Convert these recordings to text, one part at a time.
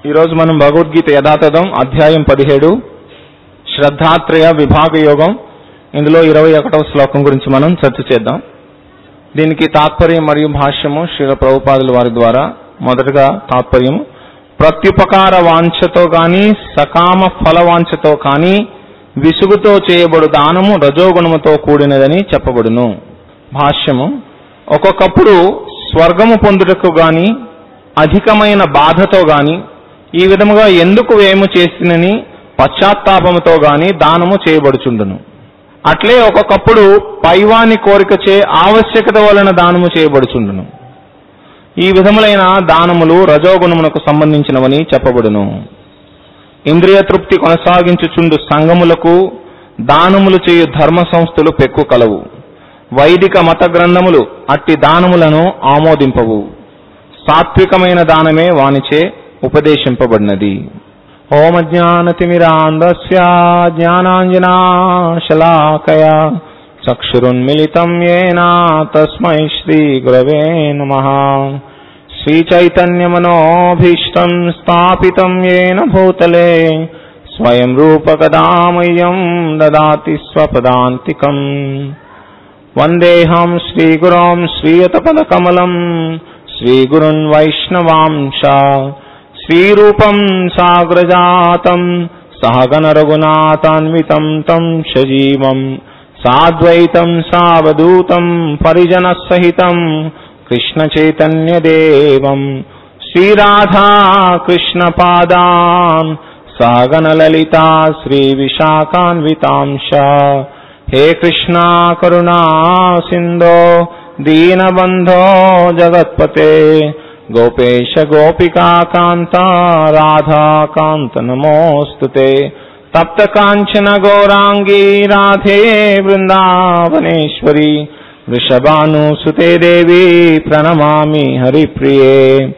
ఈరోజు మనం భగవద్గీత యథాతథం అధ్యాయం పదిహేడు శ్రద్ధాత్రయ విభాగ యోగం ఇందులో ఇరవై ఒకటవ శ్లోకం గురించి మనం చర్చ చేద్దాం దీనికి తాత్పర్యం మరియు భాష్యము శ్రీల ప్రభుపాదుల వారి ద్వారా మొదటగా తాత్పర్యం ప్రత్యుపకార వాంఛతో గాని సకామ ఫల వాంఛతో కానీ విసుగుతో చేయబడు దానము రజోగుణముతో కూడినదని చెప్పబడును భాష్యము ఒక్కొక్కప్పుడు స్వర్గము పొందుటకు గాని అధికమైన బాధతో గాని ఈ విధముగా ఎందుకు వేము చేసినని పశ్చాత్తాపముతో గాని దానము చేయబడుచుండును అట్లే ఒక్కొక్కప్పుడు పైవాని కోరికచే ఆవశ్యకత వలన దానము చేయబడుచుండును ఈ విధములైన దానములు రజోగుణమునకు సంబంధించినవని చెప్పబడును ఇంద్రియ తృప్తి కొనసాగించుచుండు సంఘములకు దానములు చేయు ధర్మ సంస్థలు పెక్కు కలవు వైదిక మత గ్రంథములు అట్టి దానములను ఆమోదింపవు సాత్వికమైన దానమే వానిచే ఉపదేశింపబడినది ఓమ జ్ఞానతిమిరాంధస్య జ్ఞానాంజనాశలాకయ చక్షురున్మిళితం ఏన తస్మై శ్రీ గురవే నమ శ్రీచైతన్యమనోభీష్టం స్థాపితం ఏన భూతలే స్వయం రూపకదామయ్యం దదాతి స్వపదాంతికం వందేహం శ్రీగురోం శ్రీయతపదకమలం శ్రీగురున్ వైష్ణవాంశ శ్రీరూపం సాగ్రజాతం సహగణ రఘునాథాన్వితం తం సజీవం సాద్వైతం సావధూతం పరిజన సహితం కృష్ణ చైతన్యదేవం శ్రీరాధా కృష్ణ పాదాన్ సాగన లలితా శ్రీ విశాఖాన్వితాంశ హే కృష్ణ కరుణా సింధో దీనబంధో జగత్పతే గోపేశ గోపికాకాంత రాధాకాంత నమోస్తుతే తప్త కాంచన గౌరాంగీ రాధే బృందావనేశ్వరి వృషభానుసుతే దేవి ప్రణమామి హరిప్రియే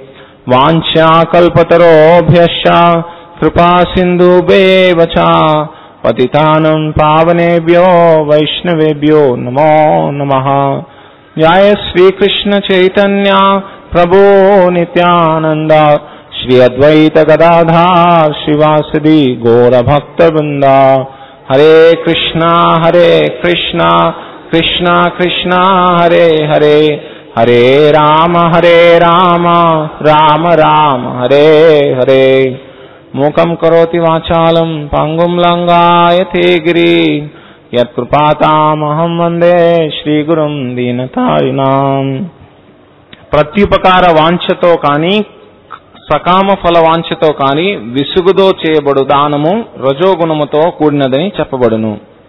వాంఛాకల్పతరోభ్యశ్చ కృపా సింధుభేవ చ పతితానం పావనేభ్యో వైష్ణవేభ్యో నమో నమః జయ శ్రీకృష్ణ చైతన్య ప్రభో నిత్యానంద శ్రీ అద్వైత గదాధార్ శ్రీవాసది గౌరభక్త బృంద హరే కృష్ణ హరే కృష్ణ కృష్ణ కృష్ణ హరే హరే హరే రామ హరే రామ రామ రామ హరే హరే మూకం కరోతి వాచాలం పంగుం లంగాయతే గిరి యత్కృపాతామహం వందే శ్రీగురుం దీనతారిణాం ప్రత్యుపకార వాంఛతో కానీ సకామ ఫల వాంఛతో కానీ విసుగుదో చేయబడు దానము రజోగుణముతో కూడినదని చెప్పబడును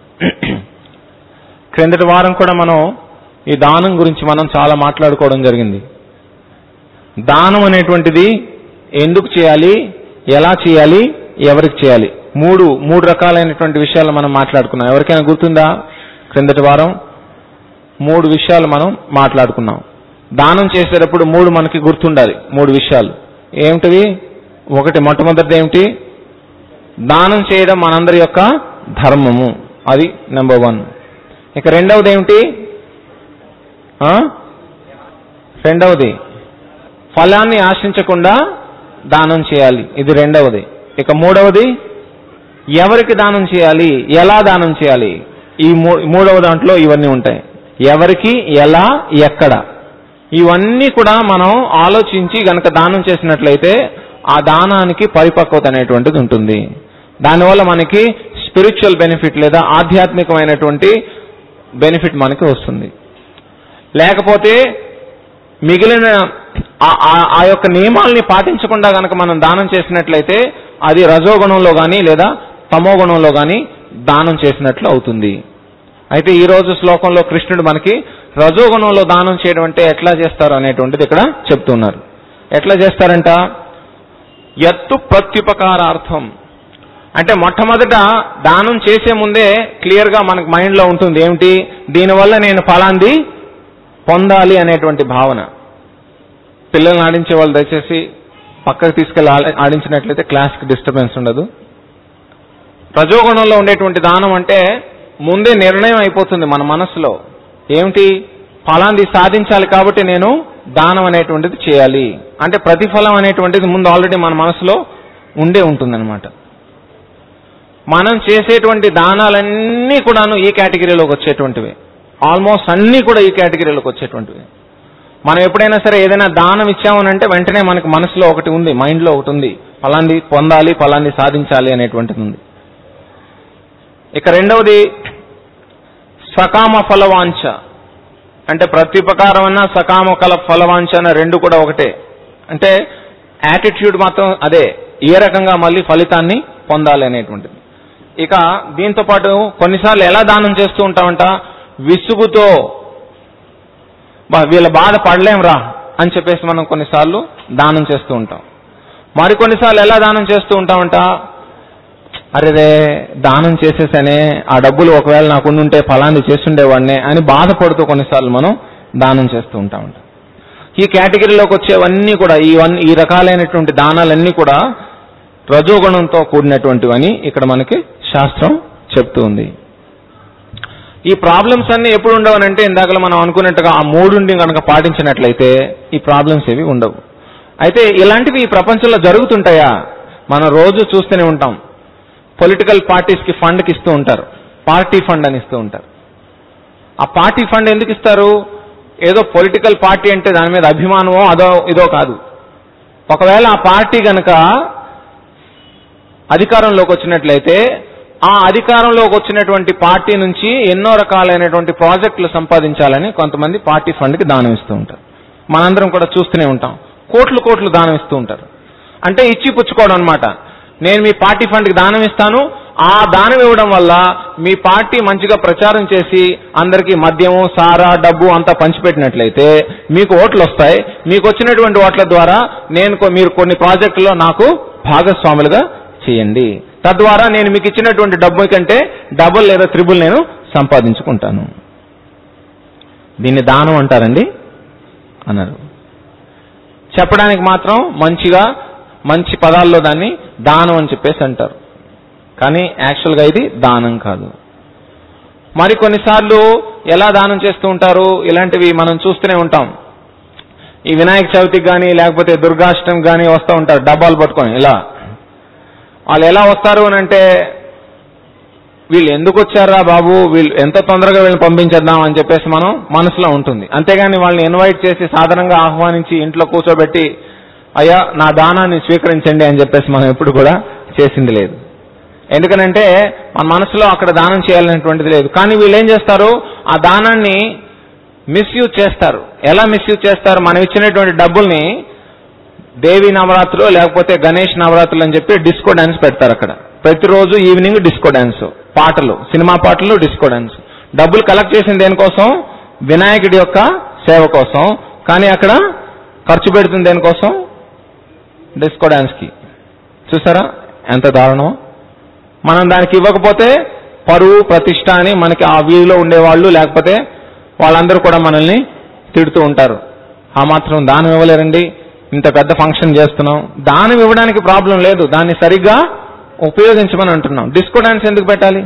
క్రిందటి వారం కూడా మనం ఈ దానం గురించి మనం చాలా మాట్లాడుకోవడం జరిగింది దానం అనేటువంటిది ఎందుకు చేయాలి ఎలా చేయాలి ఎవరికి చేయాలి మూడు మూడు రకాలైనటువంటి విషయాలు మనం మాట్లాడుకున్నాం ఎవరికైనా గుర్తుందా క్రిందటి వారం మూడు విషయాలు మనం మాట్లాడుకున్నాం దానం చేసేటప్పుడు మూడు మనకి గుర్తుండాలి మూడు విషయాలు ఏమిటివి ఒకటి మొట్టమొదటిది ఏమిటి దానం చేయడం మనందరి యొక్క ధర్మము అది నెంబర్ వన్ ఇక రెండవది ఏమిటి ఆ? రెండవది ఫలాన్ని ఆశించకుండా దానం చేయాలి ఇది రెండవది ఇక మూడవది ఎవరికి దానం చేయాలి ఎలా దానం చేయాలి ఈ మూ- మూడవ దాంట్లో ఇవన్నీ ఉంటాయి ఎవరికి ఎలా ఎక్కడ ఇవన్నీ కూడా మనం ఆలోచించి గనక దానం చేసినట్లయితే ఆ దానానికి పరిపక్వత అనేటువంటిది ఉంటుంది దానివల్ల మనకి స్పిరిచువల్ బెనిఫిట్ లేదా ఆధ్యాత్మికమైనటువంటి బెనిఫిట్ మనకి వస్తుంది లేకపోతే మిగిలిన ఆ- ఆ- ఆ యొక్క నియమాల్ని పాటించకుండా గనక మనం దానం చేసినట్లయితే అది రజోగుణంలో కానీ లేదా తమోగుణంలో కానీ దానం చేసినట్లు అవుతుంది అయితే ఈ రోజు శ్లోకంలో కృష్ణుడు మనకి రజోగుణంలో దానం చేయడం అంటే ఎట్లా చేస్తారు అనేటువంటిది ఇక్కడ చెప్తున్నారు ఎట్లా చేస్తారంట ఎత్తు ప్రత్యుపకారార్థం అంటే మొట్టమొదట దానం చేసే ముందే క్లియర్ గా మనకు మైండ్ లో ఉంటుంది ఏమిటి దీనివల్ల నేను ఫలాంది పొందాలి అనేటువంటి భావన పిల్లల్ని ఆడించే వాళ్ళు దయచేసి పక్కకు తీసుకెళ్ళి ఆడ- ఆడించినట్లయితే క్లాస్కి డిస్టర్బెన్స్ ఉండదు రజోగుణంలో ఉండేటువంటి దానం అంటే ముందే నిర్ణయం అయిపోతుంది మన మనసులో ఏమిటి ఫలాంది సాధించాలి కాబట్టి నేను దానం అనేటువంటిది చేయాలి అంటే ప్రతిఫలం అనేటువంటిది ముందు ఆల్రెడీ మన మనసులో ఉండే ఉంటుందన్నమాట మనం చేసేటువంటి దానాలన్నీ కూడాను ఈ కేటగిరీలోకి వచ్చేటువంటివి ఆల్మోస్ట్ అన్నీ కూడా ఈ కేటగిరీలోకి వచ్చేటువంటివి మనం ఎప్పుడైనా సరే ఏదైనా దానం ఇచ్చామనంటే వెంటనే మనకి మనసులో ఒకటి ఉంది మైండ్లో ఒకటి ఉంది ఫలాంది పొందాలి ఫలాంది సాధించాలి అనేటువంటిది ఉంది ఇక రెండవది సకామ ఫలవాంఛ అంటే ప్రత్యుపకారం అన్న సకామ కల ఫలవాంఛ అన్న రెండు కూడా ఒకటే అంటే యాటిట్యూడ్ మాత్రం అదే ఏ రకంగా మళ్ళీ ఫలితాన్ని పొందాలి అనేటువంటిది ఇక దీంతో పాటు కొన్నిసార్లు ఎలా దానం చేస్తూ ఉంటామంట విసుగుతో బా వీళ్ళ బాధ పడలేం రా అని చెప్పేసి మనం కొన్నిసార్లు దానం చేస్తూ ఉంటాం మరికొన్నిసార్లు ఎలా దానం చేస్తూ ఉంటామంట అరేరే దానం చేసేసనే ఆ డబ్బులు ఒకవేళ నాకు ఉంటే ఫలాన్ని చేస్తుండేవాడినే అని బాధపడుతూ కొన్నిసార్లు మనం దానం చేస్తూ ఉంటామంట ఈ కేటగిరీలోకి వచ్చేవన్నీ కూడా ఈ వన్ ఈ రకాలైనటువంటి దానాలన్నీ కూడా రజోగుణంతో కూడినటువంటివని ఇక్కడ మనకి శాస్త్రం చెప్తూ ఉంది ఈ ప్రాబ్లమ్స్ అన్ని ఎప్పుడు ఉండవనంటే ఇందాక మనం అనుకున్నట్టుగా ఆ మూడుండి కనుక పాటించినట్లయితే ఈ ప్రాబ్లమ్స్ ఏవి ఉండవు అయితే ఇలాంటివి ఈ ప్రపంచంలో జరుగుతుంటాయా మనం రోజు చూస్తూనే ఉంటాం పొలిటికల్ పార్టీస్కి ఫండ్కి ఇస్తూ ఉంటారు పార్టీ ఫండ్ అని ఇస్తూ ఉంటారు ఆ పార్టీ ఫండ్ ఎందుకు ఇస్తారు ఏదో పొలిటికల్ పార్టీ అంటే దాని మీద అభిమానమో అదో ఇదో కాదు ఒకవేళ ఆ పార్టీ గనక అధికారంలోకి వచ్చినట్లయితే ఆ అధికారంలోకి వచ్చినటువంటి పార్టీ నుంచి ఎన్నో రకాలైనటువంటి ప్రాజెక్టులు సంపాదించాలని కొంతమంది పార్టీ ఫండ్కి దానం ఇస్తూ ఉంటారు మనందరం కూడా చూస్తూనే ఉంటాం కోట్లు కోట్లు దానం ఇస్తూ ఉంటారు అంటే ఇచ్చి పుచ్చుకోవడం అనమాట నేను మీ పార్టీ ఫండ్కి దానం ఇస్తాను ఆ దానం ఇవ్వడం వల్ల మీ పార్టీ మంచిగా ప్రచారం చేసి అందరికీ మద్యము సారా డబ్బు అంతా పంచిపెట్టినట్లయితే మీకు ఓట్లు వస్తాయి మీకు వచ్చినటువంటి ఓట్ల ద్వారా నేను కొ- మీరు కొన్ని ప్రాజెక్టుల్లో నాకు భాగస్వాములుగా చేయండి తద్వారా నేను మీకు ఇచ్చినటువంటి డబ్బు కంటే డబుల్ లేదా త్రిబుల్ నేను సంపాదించుకుంటాను దీన్ని దానం అంటారండి అన్నారు చెప్పడానికి మాత్రం మంచిగా మంచి పదాల్లో దాన్ని దానం అని చెప్పేసి అంటారు కానీ యాక్చువల్గా ఇది దానం కాదు మరి కొన్నిసార్లు ఎలా దానం చేస్తూ ఉంటారు ఇలాంటివి మనం చూస్తూనే ఉంటాం ఈ వినాయక చవితికి కానీ లేకపోతే దుర్గాష్టమి కానీ వస్తూ ఉంటారు డబ్బాలు పట్టుకొని ఇలా వాళ్ళు ఎలా వస్తారు అని అంటే వీళ్ళు ఎందుకు వచ్చారా బాబు వీళ్ళు ఎంత తొందరగా వీళ్ళని పంపించేద్దాం అని చెప్పేసి మనం మనసులో ఉంటుంది అంతేగాని వాళ్ళని ఇన్వైట్ చేసి సాధారణంగా ఆహ్వానించి ఇంట్లో కూర్చోబెట్టి అయ్యా నా దానాన్ని స్వీకరించండి అని చెప్పేసి మనం ఎప్పుడు కూడా చేసింది లేదు ఎందుకనంటే మన మనసులో అక్కడ దానం చేయాలనేటువంటిది లేదు కానీ వీళ్ళు ఏం చేస్తారు ఆ దానాన్ని మిస్యూజ్ చేస్తారు ఎలా మిస్యూజ్ చేస్తారు మనం ఇచ్చినటువంటి డబ్బుల్ని దేవి నవరాత్రులు లేకపోతే గణేష్ నవరాత్రులు అని చెప్పి డిస్కో డాన్స్ పెడతారు అక్కడ ప్రతిరోజు ఈవినింగ్ డిస్కో డాన్స్ పాటలు సినిమా పాటలు డిస్కో డాన్స్ డబ్బులు కలెక్ట్ చేసిన దేనికోసం వినాయకుడి యొక్క సేవ కోసం కానీ అక్కడ ఖర్చు పెడుతుంది దేనికోసం డిస్కో డాన్స్కి చూసారా ఎంత దారుణం మనం దానికి ఇవ్వకపోతే పరువు ప్రతిష్ట అని మనకి ఆ వీధిలో ఉండేవాళ్ళు లేకపోతే వాళ్ళందరూ కూడా మనల్ని తిడుతూ ఉంటారు ఆ మాత్రం దానం ఇవ్వలేరండి ఇంత పెద్ద ఫంక్షన్ చేస్తున్నాం దానం ఇవ్వడానికి ప్రాబ్లం లేదు దాన్ని సరిగ్గా ఉపయోగించమని అంటున్నాం డిస్కో డాన్స్ ఎందుకు పెట్టాలి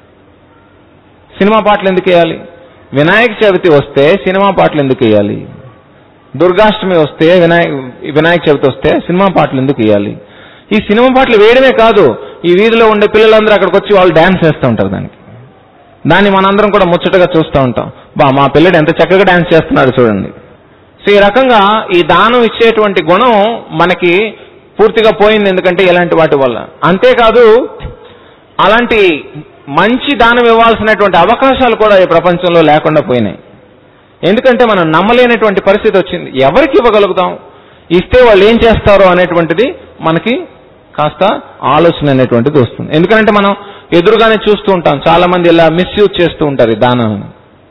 సినిమా పాటలు ఎందుకు వేయాలి వినాయక చవితి వస్తే సినిమా పాటలు ఎందుకు వేయాలి దుర్గాష్టమి వస్తే వినాయక వినాయక చవితి వస్తే సినిమా పాటలు ఎందుకు వేయాలి ఈ సినిమా పాటలు వేయడమే కాదు ఈ వీధిలో ఉండే పిల్లలందరూ అక్కడికి వచ్చి వాళ్ళు డాన్స్ వేస్తూ ఉంటారు దానికి దాన్ని మనందరం కూడా ముచ్చటగా చూస్తూ ఉంటాం బా మా పిల్లడు ఎంత చక్కగా డాన్స్ చేస్తున్నాడు చూడండి సో ఈ రకంగా ఈ దానం ఇచ్చేటువంటి గుణం మనకి పూర్తిగా పోయింది ఎందుకంటే ఇలాంటి వాటి వల్ల అంతేకాదు అలాంటి మంచి దానం ఇవ్వాల్సినటువంటి అవకాశాలు కూడా ఈ ప్రపంచంలో లేకుండా పోయినాయి ఎందుకంటే మనం నమ్మలేనటువంటి పరిస్థితి వచ్చింది ఎవరికి ఇవ్వగలుగుతాం ఇస్తే వాళ్ళు ఏం చేస్తారో అనేటువంటిది మనకి కాస్త ఆలోచన అనేటువంటిది వస్తుంది ఎందుకంటే మనం ఎదురుగానే చూస్తూ ఉంటాం చాలా మంది ఇలా మిస్యూజ్ చేస్తూ ఉంటారు ఈ దానాలను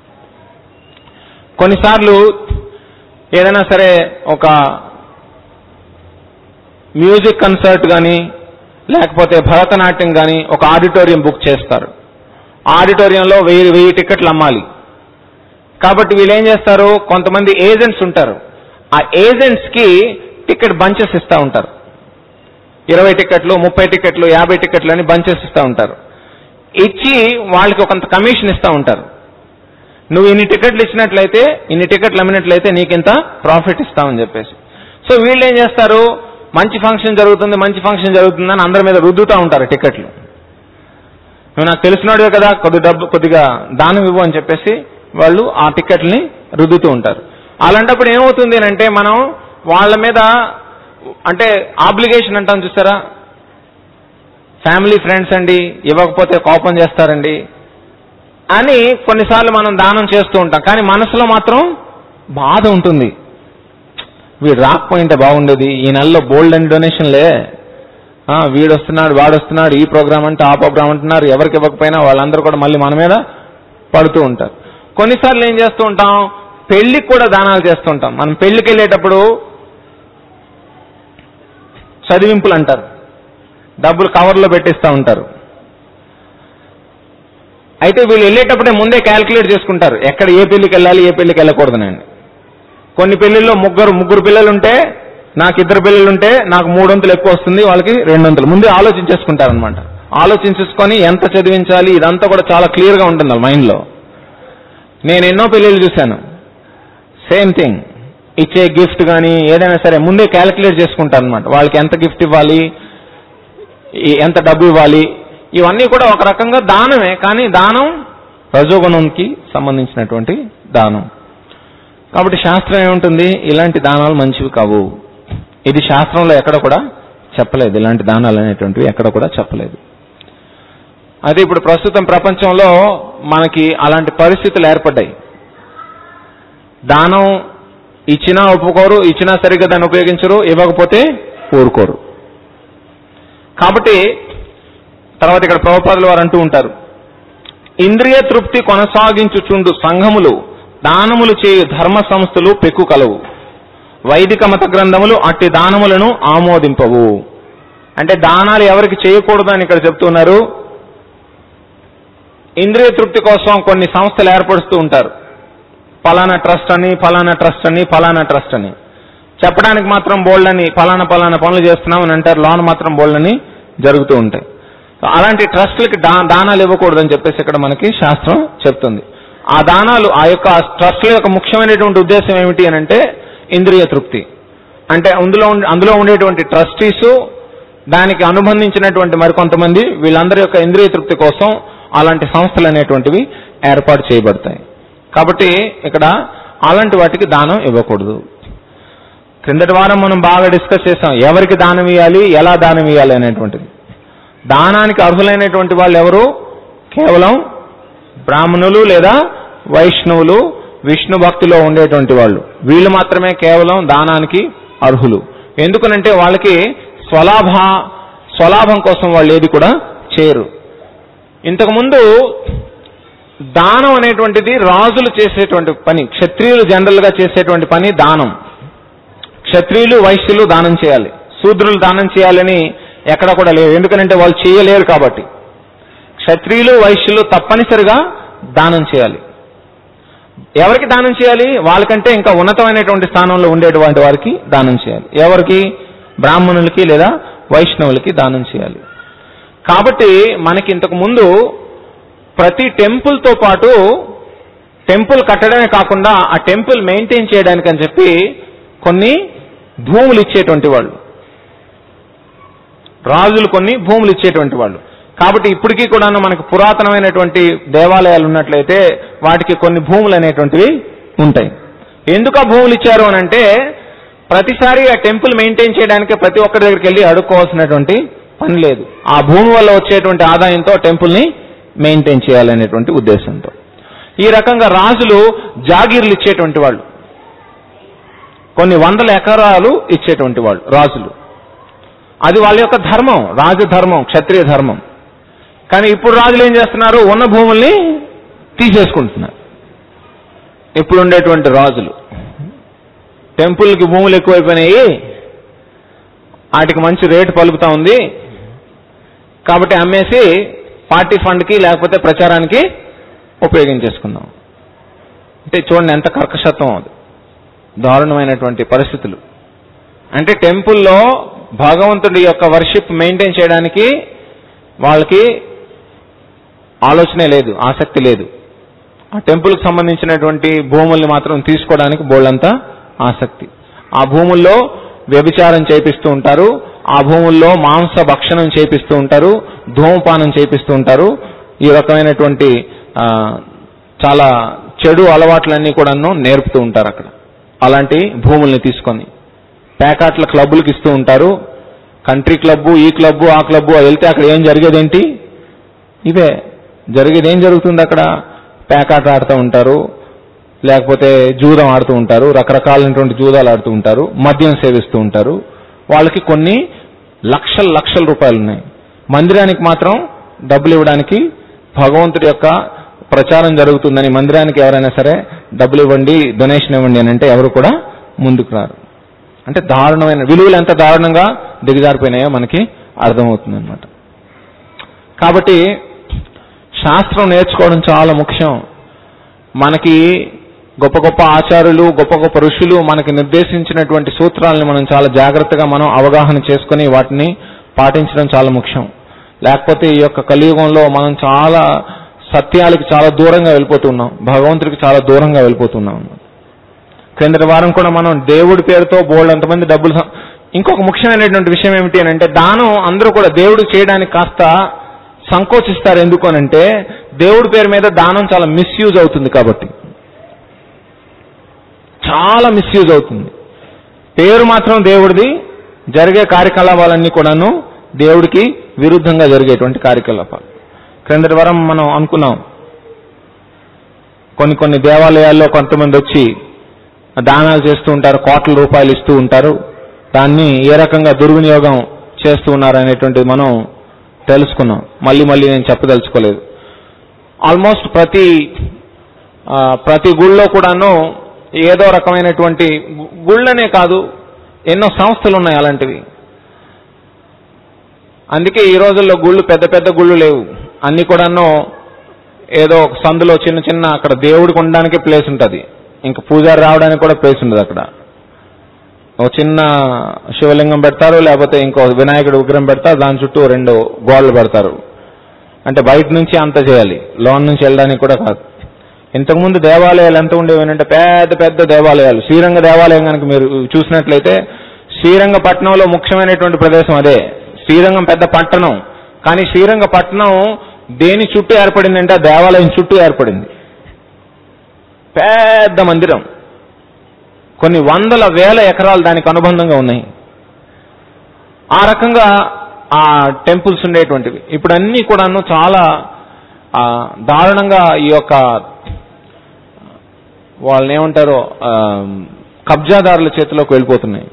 కొన్నిసార్లు ఏదైనా సరే ఒక మ్యూజిక్ కన్సర్ట్ కానీ లేకపోతే భరతనాట్యం కానీ ఒక ఆడిటోరియం బుక్ చేస్తారు ఆ ఆడిటోరియంలో వెయ్యి వెయ్యి టికెట్లు అమ్మాలి కాబట్టి వీళ్ళు ఏం చేస్తారు కొంతమంది ఏజెంట్స్ ఉంటారు ఆ ఏజెంట్స్ కి టికెట్ బంచెస్ ఇస్తూ ఉంటారు ఇరవై టికెట్లు ముప్పై టికెట్లు యాభై టికెట్లు అని బంచెస్ ఇస్తూ ఉంటారు ఇచ్చి వాళ్ళకి కొంత కమిషన్ ఇస్తూ ఉంటారు నువ్వు ఇన్ని టికెట్లు ఇచ్చినట్లయితే ఇన్ని టికెట్లు అమ్మినట్లయితే నీకింత ప్రాఫిట్ ఇస్తామని చెప్పేసి సో వీళ్ళు ఏం చేస్తారు మంచి ఫంక్షన్ జరుగుతుంది మంచి ఫంక్షన్ జరుగుతుంది అని అందరి మీద రుద్దుతూ ఉంటారు టికెట్లు నువ్వు నాకు తెలిసినాడువే కదా కొద్ది డబ్బు కొద్దిగా దానం ఇవ్వు అని చెప్పేసి వాళ్ళు ఆ టికెట్ని రుద్దుతూ ఉంటారు అలాంటప్పుడు ఏమవుతుంది అని అంటే మనం వాళ్ళ మీద అంటే ఆబ్లిగేషన్ అంటాం చూసారా ఫ్యామిలీ ఫ్రెండ్స్ అండి ఇవ్వకపోతే కోపం చేస్తారండి అని కొన్నిసార్లు మనం దానం చేస్తూ ఉంటాం కానీ మనసులో మాత్రం బాధ ఉంటుంది వీడు రాకపోయింటే బాగుండేది ఈ నెలలో బోల్డ్ అండ్ డొనేషన్లే ఆ, వీడు వస్తున్నాడు వాడు వస్తున్నాడు ఈ ప్రోగ్రామ్ అంటే ఆ ప్రోగ్రామ్ అంటున్నారు ఎవరికి ఇవ్వకపోయినా వాళ్ళందరూ కూడా మళ్ళీ మన మీద పడుతూ ఉంటారు కొన్నిసార్లు ఏం చేస్తూ ఉంటాం పెళ్లికి కూడా దానాలు చేస్తూ ఉంటాం మనం పెళ్లికి వెళ్ళేటప్పుడు చదివింపులు అంటారు డబ్బులు కవర్లో పెట్టిస్తూ ఉంటారు అయితే వీళ్ళు వెళ్ళేటప్పుడే ముందే క్యాల్కులేట్ చేసుకుంటారు ఎక్కడ ఏ పెళ్లికి వెళ్ళాలి ఏ పెళ్లికి వెళ్ళకూడదనండి కొన్ని పెళ్లిల్లో ముగ్గురు ముగ్గురు పిల్లలు ఉంటే నాకు ఇద్దరు పిల్లలు ఉంటే నాకు మూడు వంతులు ఎక్కువ వస్తుంది వాళ్ళకి రెండు వంతులు ముందే ఆలోచించేసుకుంటారు అనమాట ఆలోచించేసుకొని ఎంత చదివించాలి ఇదంతా కూడా చాలా క్లియర్గా ఉంటుంది వాళ్ళ మైండ్లో నేను ఎన్నో పెళ్ళిళ్ళు చూశాను సేమ్ థింగ్ ఇచ్చే గిఫ్ట్ కానీ ఏదైనా సరే ముందే క్యాలిక్యులేట్ చేసుకుంటారు అనమాట వాళ్ళకి ఎంత గిఫ్ట్ ఇవ్వాలి ఈ- ఎంత డబ్బు ఇవ్వాలి ఇవన్నీ కూడా ఒక రకంగా దానమే కానీ దానం రజోగుణంకి సంబంధించినటువంటి దానం కాబట్టి శాస్త్రం ఏముంటుంది ఇలాంటి దానాలు మంచివి కావు ఇది శాస్త్రంలో ఎక్కడ కూడా చెప్పలేదు ఇలాంటి దానాలు అనేటువంటివి ఎక్కడ కూడా చెప్పలేదు అదే ఇప్పుడు ప్రస్తుతం ప్రపంచంలో మనకి అలాంటి పరిస్థితులు ఏర్పడ్డాయి దానం ఇచ్చినా ఒప్పుకోరు ఇచ్చినా సరిగ్గా దాన్ని ఉపయోగించరు ఇవ్వకపోతే ఊరుకోరు కాబట్టి తర్వాత ఇక్కడ ప్రభుపాదులు వారు అంటూ ఉంటారు ఇంద్రియ తృప్తి కొనసాగించుచుండు సంఘములు దానములు చేయు ధర్మ సంస్థలు పెక్కు కలవు వైదిక మత గ్రంథములు అట్టి దానములను ఆమోదింపవు అంటే దానాలు ఎవరికి చేయకూడదు అని ఇక్కడ చెప్తున్నారు ఇంద్రియ తృప్తి కోసం కొన్ని సంస్థలు ఏర్పరుస్తూ ఉంటారు ఫలానా ట్రస్ట్ అని ఫలానా ట్రస్ట్ అని ఫలానా ట్రస్ట్ అని చెప్పడానికి మాత్రం బోల్డ్ అని ఫలానా ఫలానా పనులు చేస్తున్నాం అని అంటారు లోన్ మాత్రం బోల్డ్ అని జరుగుతూ ఉంటాయి సో అలాంటి ట్రస్టులకి దా దానాలు ఇవ్వకూడదని చెప్పేసి ఇక్కడ మనకి శాస్త్రం చెప్తుంది ఆ దానాలు ఆ యొక్క ట్రస్టుల యొక్క ముఖ్యమైనటువంటి ఉద్దేశం ఏమిటి అని అంటే ఇంద్రియ తృప్తి అంటే అందులో ఉండే- అందులో ఉండేటువంటి ట్రస్టీస్ దానికి అనుబంధించినటువంటి మరికొంతమంది వీళ్ళందరి యొక్క ఇంద్రియ తృప్తి కోసం అలాంటి సంస్థలు అనేటువంటివి ఏర్పాటు చేయబడతాయి కాబట్టి ఇక్కడ అలాంటి వాటికి దానం ఇవ్వకూడదు క్రిందటి వారం మనం బాగా డిస్కస్ చేసాం ఎవరికి దానం ఇవ్వాలి ఎలా దానం ఇవ్వాలి అనేటువంటిది దానానికి అర్హులైనటువంటి వాళ్ళు ఎవరు కేవలం బ్రాహ్మణులు లేదా వైష్ణవులు విష్ణు భక్తిలో ఉండేటువంటి వాళ్ళు వీళ్ళు మాత్రమే కేవలం దానానికి అర్హులు ఎందుకనంటే వాళ్ళకి స్వలాభ స్వలాభం కోసం వాళ్ళు ఏది కూడా చేయరు ఇంతకుముందు దానం అనేటువంటిది రాజులు చేసేటువంటి పని క్షత్రియులు జనరల్ గా చేసేటువంటి పని దానం క్షత్రియులు వైశ్యులు దానం చేయాలి శూద్రులు దానం చేయాలని ఎక్కడ కూడా లేవు ఎందుకంటే వాళ్ళు చేయలేరు కాబట్టి క్షత్రియులు వైశ్యులు తప్పనిసరిగా దానం చేయాలి ఎవరికి దానం చేయాలి వాళ్ళకంటే ఇంకా ఉన్నతమైనటువంటి స్థానంలో ఉండేటువంటి వారికి దానం చేయాలి ఎవరికి బ్రాహ్మణులకి లేదా వైష్ణవులకి దానం చేయాలి కాబట్టి మనకి ఇంతకు ముందు ప్రతి టెంపుల్తో పాటు టెంపుల్ కట్టడమే కాకుండా ఆ టెంపుల్ మెయింటైన్ చేయడానికి అని చెప్పి కొన్ని భూములు ఇచ్చేటువంటి వాళ్ళు రాజులు కొన్ని భూములు ఇచ్చేటువంటి వాళ్ళు కాబట్టి ఇప్పటికీ కూడా మనకు పురాతనమైనటువంటి దేవాలయాలు ఉన్నట్లయితే వాటికి కొన్ని భూములు అనేటువంటివి ఉంటాయి ఎందుకు ఆ భూములు ఇచ్చారు అని అంటే ప్రతిసారి ఆ టెంపుల్ మెయింటైన్ చేయడానికి ప్రతి ఒక్కరి దగ్గరికి వెళ్ళి అడుక్కోవాల్సినటువంటి పని లేదు ఆ భూమి వల్ల వచ్చేటువంటి ఆదాయంతో టెంపుల్ని మెయింటైన్ చేయాలనేటువంటి ఉద్దేశంతో ఈ రకంగా రాజులు జాగీర్లు ఇచ్చేటువంటి వాళ్ళు కొన్ని వందల ఎకరాలు ఇచ్చేటువంటి వాళ్ళు రాజులు అది వాళ్ళ యొక్క ధర్మం రాజధర్మం క్షత్రియ ధర్మం కానీ ఇప్పుడు రాజులు ఏం చేస్తున్నారు ఉన్న భూముల్ని తీసేసుకుంటున్నారు ఇప్పుడు ఉండేటువంటి రాజులు టెంపుల్కి భూములు ఎక్కువైపోయినాయి వాటికి మంచి రేటు పలుకుతా ఉంది కాబట్టి అమ్మేసి పార్టీ ఫండ్కి లేకపోతే ప్రచారానికి ఉపయోగించేసుకుందాం అంటే చూడండి ఎంత కర్కశత్వం అది దారుణమైనటువంటి పరిస్థితులు అంటే టెంపుల్లో భగవంతుడి యొక్క వర్షిప్ మెయింటైన్ చేయడానికి వాళ్ళకి ఆలోచనే లేదు ఆసక్తి లేదు ఆ టెంపుల్కి సంబంధించినటువంటి భూముల్ని మాత్రం తీసుకోవడానికి బోళ్ళంతా ఆసక్తి ఆ భూముల్లో వ్యభిచారం చేపిస్తూ ఉంటారు ఆ భూముల్లో మాంస భక్షణం చేపిస్తూ ఉంటారు ధూమపానం చేపిస్తూ ఉంటారు ఈ రకమైనటువంటి ఆ, చాలా చెడు అలవాట్లన్నీ కూడాను నేర్పుతూ ఉంటారు అక్కడ అలాంటి భూముల్ని తీసుకొని ప్యాకాట్ల క్లబ్బులకు ఇస్తూ ఉంటారు కంట్రీ క్లబ్బు ఈ క్లబ్బు ఆ క్లబ్బు వెళ్తే అక్కడ ఏం జరిగేదేంటి ఇవే జరిగేది ఏం జరుగుతుంది అక్కడ ప్యాకాట ఆడుతూ ఉంటారు లేకపోతే జూదం ఆడుతూ ఉంటారు రకరకాలైనటువంటి జూదాలు ఆడుతూ ఉంటారు మద్యం సేవిస్తూ ఉంటారు వాళ్ళకి కొన్ని లక్షల లక్షల రూపాయలు ఉన్నాయి మందిరానికి మాత్రం డబ్బులు ఇవ్వడానికి భగవంతుడి యొక్క ప్రచారం జరుగుతుందని మందిరానికి ఎవరైనా సరే డబ్బులు ఇవ్వండి డొనేషన్ ఇవ్వండి అని అంటే ఎవరు కూడా ముందుకు రారు అంటే దారుణమైన విలువలు ఎంత దారుణంగా దిగజారిపోయినాయో మనకి అర్థమవుతుంది అనమాట కాబట్టి శాస్త్రం నేర్చుకోవడం చాలా ముఖ్యం మనకి గొప్ప గొప్ప ఆచారులు గొప్ప గొప్ప ఋషులు మనకి నిర్దేశించినటువంటి సూత్రాలను మనం చాలా జాగ్రత్తగా మనం అవగాహన చేసుకుని వాటిని పాటించడం చాలా ముఖ్యం లేకపోతే ఈ యొక్క కలియుగంలో మనం చాలా సత్యాలకి చాలా దూరంగా వెళ్ళిపోతున్నాం భగవంతుడికి చాలా దూరంగా వెళ్ళిపోతున్నాం క్రిందటి వారం కూడా మనం దేవుడి పేరుతో బోల్డ్ అంతమంది డబ్బులు సం- ఇంకొక ముఖ్యమైనటువంటి విషయం ఏమిటి అని అంటే దానం అందరూ కూడా దేవుడు చేయడానికి కాస్త సంకోచిస్తారు ఎందుకు అని అంటే దేవుడి పేరు మీద దానం చాలా మిస్యూజ్ అవుతుంది కాబట్టి చాలా మిస్యూజ్ అవుతుంది పేరు మాత్రం దేవుడిది జరిగే కార్యకలాపాలన్నీ కూడాను దేవుడికి విరుద్ధంగా జరిగేటువంటి కార్యకలాపాలు క్రిందటి వారం మనం అనుకున్నాం కొన్ని కొన్ని దేవాలయాల్లో కొంతమంది వచ్చి దానాలు చేస్తూ ఉంటారు కోట్ల రూపాయలు ఇస్తూ ఉంటారు దాన్ని ఏ రకంగా దుర్వినియోగం చేస్తూ ఉన్నారు అనేటువంటిది మనం తెలుసుకున్నాం మళ్ళీ మళ్ళీ నేను చెప్పదలుచుకోలేదు ఆల్మోస్ట్ ప్రతి ఆ, ప్రతి గుళ్ళో కూడాను ఏదో రకమైనటువంటి గు- గుళ్ళనే కాదు ఎన్నో సంస్థలు ఉన్నాయి అలాంటివి అందుకే ఈ రోజుల్లో గుళ్ళు పెద్ద పెద్ద గుళ్ళు లేవు అన్ని కూడాను ఏదో ఒక సందులో చిన్న చిన్న అక్కడ దేవుడికి ఉండడానికి ప్లేస్ ఉంటుంది ఇంకా పూజారి రావడానికి కూడా ప్లేస్ ఉండదు అక్కడ ఒక చిన్న శివలింగం పెడతారు లేకపోతే ఇంకో వినాయకుడు విగ్రహం పెడతారు దాని చుట్టూ రెండు గోడలు పెడతారు అంటే బయట నుంచి అంత చేయాలి లోన్ నుంచి వెళ్ళడానికి కూడా కాదు ఇంతకుముందు దేవాలయాలు ఎంత ఉండేవి అంటే పెద్ద పెద్ద దేవాలయాలు శ్రీరంగ దేవాలయం కనుక మీరు చూసినట్లయితే శ్రీరంగపట్నంలో ముఖ్యమైనటువంటి ప్రదేశం అదే శ్రీరంగం పెద్ద పట్టణం కానీ శ్రీరంగపట్నం దేని చుట్టూ ఏర్పడిందంటే ఆ దేవాలయం చుట్టూ ఏర్పడింది పెద్ద మందిరం కొన్ని వందల వేల ఎకరాలు దానికి అనుబంధంగా ఉన్నాయి ఆ రకంగా ఆ టెంపుల్స్ ఉండేటువంటివి ఇప్పుడు అన్నీ కూడాను చాలా ఆ, దారుణంగా ఈ యొక్క వాళ్ళని ఏమంటారో ఆ, కబ్జాదారుల చేతిలోకి వెళ్ళిపోతున్నాయి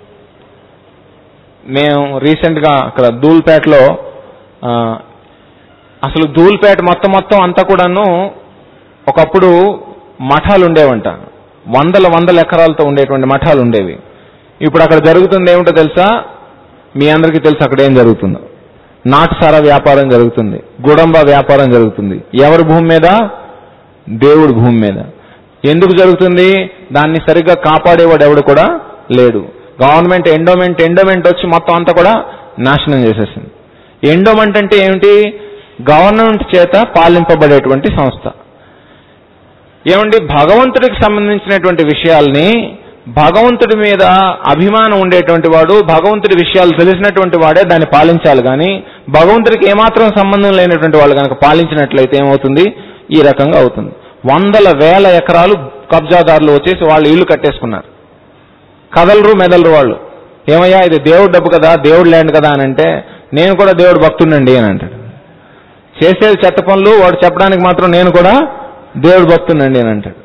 మేము రీసెంట్గా అక్కడ ధూల్పేటలో ఆ, అసలు ధూల్పేట మొత్తం మొత్తం అంతా కూడాను ఒకప్పుడు మఠాలు ఉండేవంట వందల వందల ఎకరాలతో ఉండేటువంటి మఠాలు ఉండేవి ఇప్పుడు అక్కడ జరుగుతుంది ఏమిటో తెలుసా మీ అందరికీ తెలుసు అక్కడ ఏం జరుగుతుందో నాటుసార వ్యాపారం జరుగుతుంది గుడంబ వ్యాపారం జరుగుతుంది ఎవరి భూమి మీద దేవుడి భూమి మీద ఎందుకు జరుగుతుంది దాన్ని సరిగ్గా కాపాడేవాడు ఎవడు కూడా లేడు గవర్నమెంట్ ఎండోమెంట్ ఎండోమెంట్ వచ్చి మొత్తం అంతా కూడా నాశనం చేసేసింది ఎండోమెంట్ అంటే ఏమిటి గవర్నమెంట్ చేత పాలింపబడేటువంటి సంస్థ ఏమండి భగవంతుడికి సంబంధించినటువంటి విషయాల్ని భగవంతుడి మీద అభిమానం ఉండేటువంటి వాడు భగవంతుడి విషయాలు తెలిసినటువంటి వాడే దాన్ని పాలించాలి కానీ భగవంతుడికి ఏమాత్రం సంబంధం లేనటువంటి వాళ్ళు కనుక పాలించినట్లయితే ఏమవుతుంది ఈ రకంగా అవుతుంది వందల వేల ఎకరాలు కబ్జాదారులు వచ్చేసి వాళ్ళు ఇల్లు కట్టేసుకున్నారు కదలరు మెదలరు వాళ్ళు ఏమయ్యా ఇది దేవుడు డబ్బు కదా దేవుడు ల్యాండ్ కదా అని అంటే నేను కూడా దేవుడు భక్తుండండి అని అంటాడు చేసేది చెత్త పనులు వాడు చెప్పడానికి మాత్రం నేను కూడా దేవుడు భక్తుండండి అని అంటాడు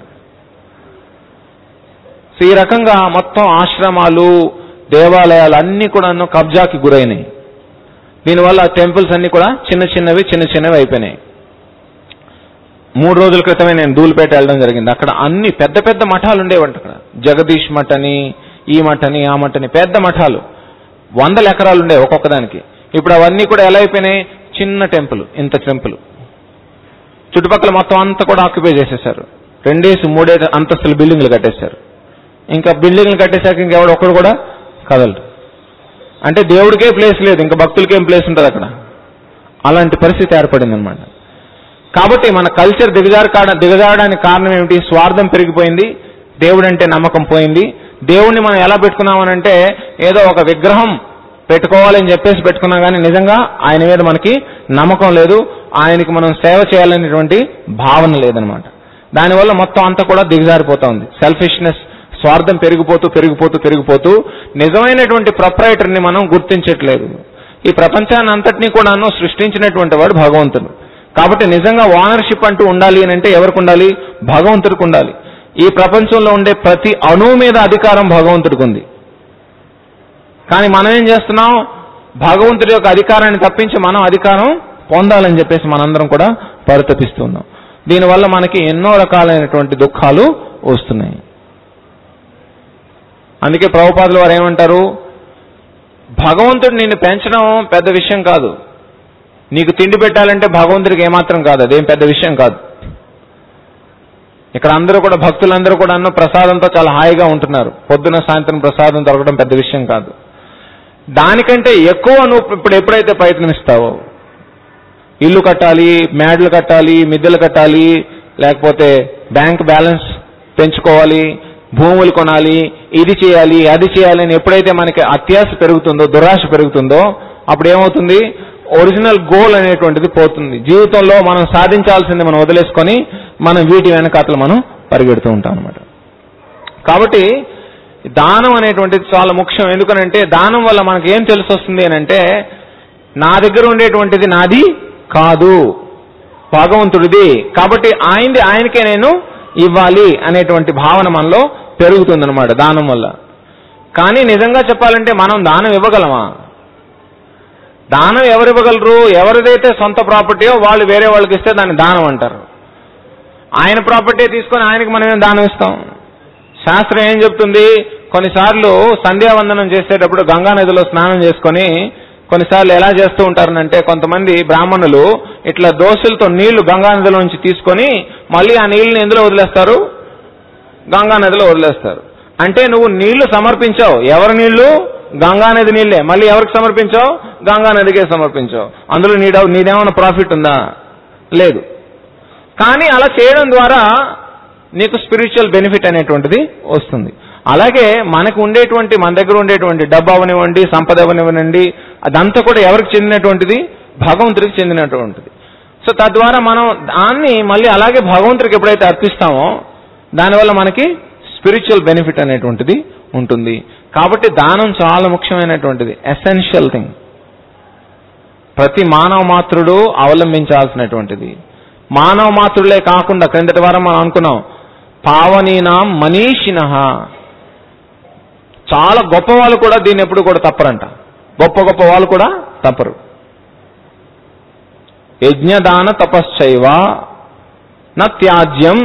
సో ఈ రకంగా మొత్తం ఆశ్రమాలు దేవాలయాలు అన్నీ కూడా కబ్జాకి గురైనాయి దీనివల్ల టెంపుల్స్ అన్ని కూడా చిన్న చిన్నవి చిన్న చిన్నవి అయిపోయినాయి మూడు రోజుల క్రితమే నేను ధూళిపేట వెళ్ళడం జరిగింది అక్కడ అన్ని పెద్ద పెద్ద మఠాలు ఉండేవంట అక్కడ జగదీష్ మఠ్ అని ఈ మఠ్ అని ఆ మఠ్ అని పెద్ద మఠాలు వందల ఎకరాలు ఉండేవి ఒక్కొక్క దానికి ఇప్పుడు అవన్నీ కూడా ఎలా అయిపోయినాయి చిన్న టెంపుల్ ఇంత టెంపుల్ చుట్టుపక్కల మొత్తం అంతా కూడా ఆక్యుపై చేసేశారు రెండేసి మూడే అంతస్తుల బిల్డింగ్లు కట్టేశారు ఇంకా బిల్డింగ్లు కట్టేశాక ఇంకెవడు ఒక్కడు కూడా కదలరు అంటే దేవుడికే ప్లేస్ లేదు ఇంకా భక్తులకేం ప్లేస్ ఉంటుంది అక్కడ అలాంటి పరిస్థితి ఏర్పడింది అనమాట కాబట్టి మన కల్చర్ దిగజారు దిగజారడానికి కారణం ఏమిటి స్వార్థం పెరిగిపోయింది దేవుడు అంటే నమ్మకం పోయింది దేవుణ్ణి మనం ఎలా పెట్టుకున్నామనంటే ఏదో ఒక విగ్రహం పెట్టుకోవాలని చెప్పేసి పెట్టుకున్నాం కానీ నిజంగా ఆయన మీద మనకి నమ్మకం లేదు ఆయనకి మనం సేవ చేయాలనేటువంటి భావన లేదనమాట దానివల్ల మొత్తం అంతా కూడా దిగజారిపోతా ఉంది సెల్ఫిష్నెస్ స్వార్థం పెరిగిపోతూ పెరిగిపోతూ పెరిగిపోతూ నిజమైనటువంటి ప్రొపరైటర్ని మనం గుర్తించట్లేదు ఈ ప్రపంచాన్ని అంతటినీ కూడాను సృష్టించినటువంటి వాడు భగవంతుడు కాబట్టి నిజంగా ఓనర్షిప్ అంటూ ఉండాలి అని అంటే ఎవరికి ఉండాలి భగవంతుడికి ఉండాలి ఈ ప్రపంచంలో ఉండే ప్రతి అణువు మీద అధికారం భగవంతుడికి ఉంది కానీ మనం ఏం చేస్తున్నాం భగవంతుడి యొక్క అధికారాన్ని తప్పించి మనం అధికారం పొందాలని చెప్పేసి మనందరం కూడా పరితపిస్తున్నాం దీనివల్ల మనకి ఎన్నో రకాలైనటువంటి దుఃఖాలు వస్తున్నాయి అందుకే ప్రభుపాదులు వారు ఏమంటారు భగవంతుడు నిన్ను పెంచడం పెద్ద విషయం కాదు నీకు తిండి పెట్టాలంటే భగవంతుడికి ఏమాత్రం కాదు అదేం పెద్ద విషయం కాదు ఇక్కడ అందరూ కూడా భక్తులందరూ కూడా అన్న ప్రసాదంతో చాలా హాయిగా ఉంటున్నారు పొద్దున సాయంత్రం ప్రసాదం దొరకడం పెద్ద విషయం కాదు దానికంటే ఎక్కువ నువ్వు ఇప్పుడు ఎప్పుడైతే ప్రయత్నిస్తావో ఇల్లు కట్టాలి మేడలు కట్టాలి మిద్దెలు కట్టాలి లేకపోతే బ్యాంక్ బ్యాలెన్స్ పెంచుకోవాలి భూములు కొనాలి ఇది చేయాలి అది చేయాలి అని ఎప్పుడైతే మనకి అత్యాశ పెరుగుతుందో దురాశ పెరుగుతుందో అప్పుడు ఏమవుతుంది ఒరిజినల్ గోల్ అనేటువంటిది పోతుంది జీవితంలో మనం సాధించాల్సింది మనం వదిలేసుకొని మనం వీటి వెనకాతలు మనం పరిగెడుతూ ఉంటాం అనమాట కాబట్టి దానం అనేటువంటిది చాలా ముఖ్యం ఎందుకనంటే దానం వల్ల మనకి ఏం తెలిసి వస్తుంది అని అంటే నా దగ్గర ఉండేటువంటిది నాది కాదు భగవంతుడిది కాబట్టి ఆయనది ఆయనకే నేను ఇవ్వాలి అనేటువంటి భావన మనలో పెరుగుతుందన్నమాట దానం వల్ల కానీ నిజంగా చెప్పాలంటే మనం దానం ఇవ్వగలమా దానం ఎవరు ఇవ్వగలరు ఎవరిదైతే సొంత ప్రాపర్టీయో వాళ్ళు వేరే వాళ్ళకి ఇస్తే దాన్ని దానం అంటారు ఆయన ప్రాపర్టీ తీసుకొని ఆయనకి మనం ఏం దానం ఇస్తాం శాస్త్రం ఏం చెప్తుంది కొన్నిసార్లు సంధ్యావందనం చేసేటప్పుడు గంగా నదిలో స్నానం చేసుకొని కొన్నిసార్లు ఎలా చేస్తూ ఉంటారనంటే కొంతమంది బ్రాహ్మణులు ఇట్లా దోశలతో నీళ్లు గంగా నదిలో నుంచి తీసుకొని మళ్ళీ ఆ నీళ్ళని ఎందులో వదిలేస్తారు గంగా నదిలో వదిలేస్తారు అంటే నువ్వు నీళ్లు సమర్పించావు ఎవరి నీళ్లు గంగా నది నీళ్లే మళ్ళీ ఎవరికి సమర్పించావు గంగా నదికే సమర్పించావు అందులో నీడ నీదేమైనా ప్రాఫిట్ ఉందా లేదు కానీ అలా చేయడం ద్వారా నీకు స్పిరిచువల్ బెనిఫిట్ అనేటువంటిది వస్తుంది అలాగే మనకు ఉండేటువంటి మన దగ్గర ఉండేటువంటి డబ్బు అవనివ్వండి సంపద అవనివ్వనండి అదంతా కూడా ఎవరికి చెందినటువంటిది భగవంతుడికి చెందినటువంటిది సో తద్వారా మనం దాన్ని మళ్ళీ అలాగే భగవంతుడికి ఎప్పుడైతే అర్పిస్తామో దానివల్ల మనకి స్పిరిచువల్ బెనిఫిట్ అనేటువంటిది ఉంటుంది కాబట్టి దానం చాలా ముఖ్యమైనటువంటిది ఎసెన్షియల్ థింగ్ ప్రతి మానవ మాతృడు అవలంబించాల్సినటువంటిది మానవ మాతృలే కాకుండా క్రిందటి వారం మనం అనుకున్నాం పావనీనాం మనీషిన చాలా గొప్ప వాళ్ళు కూడా దీన్ని ఎప్పుడు కూడా తప్పరంట గొప్ప గొప్ప వాళ్ళు కూడా తప్పరు యజ్ఞదాన తపశ్చైవ నా త్యాజ్యం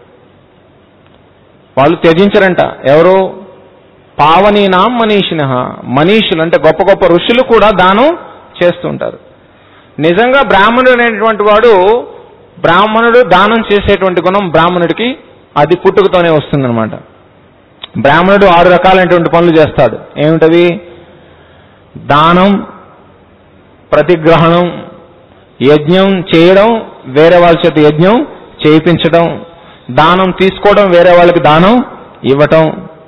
వాళ్ళు త్యజించరంట ఎవరు పావనీనాం మనీషిన మనీషులు అంటే గొప్ప గొప్ప ఋషులు కూడా దానం చేస్తుంటారు నిజంగా బ్రాహ్మణుడు అనేటువంటి వాడు బ్రాహ్మణుడు దానం చేసేటువంటి గుణం బ్రాహ్మణుడికి అది పుట్టుకతోనే వస్తుందన్నమాట బ్రాహ్మణుడు ఆరు రకాలైనటువంటి పనులు చేస్తాడు ఏమిటవి దానం ప్రతిగ్రహణం యజ్ఞం చేయడం వేరే వాళ్ళ చేత యజ్ఞం చేయించడం దానం తీసుకోవడం వేరే వాళ్ళకి దానం ఇవ్వటం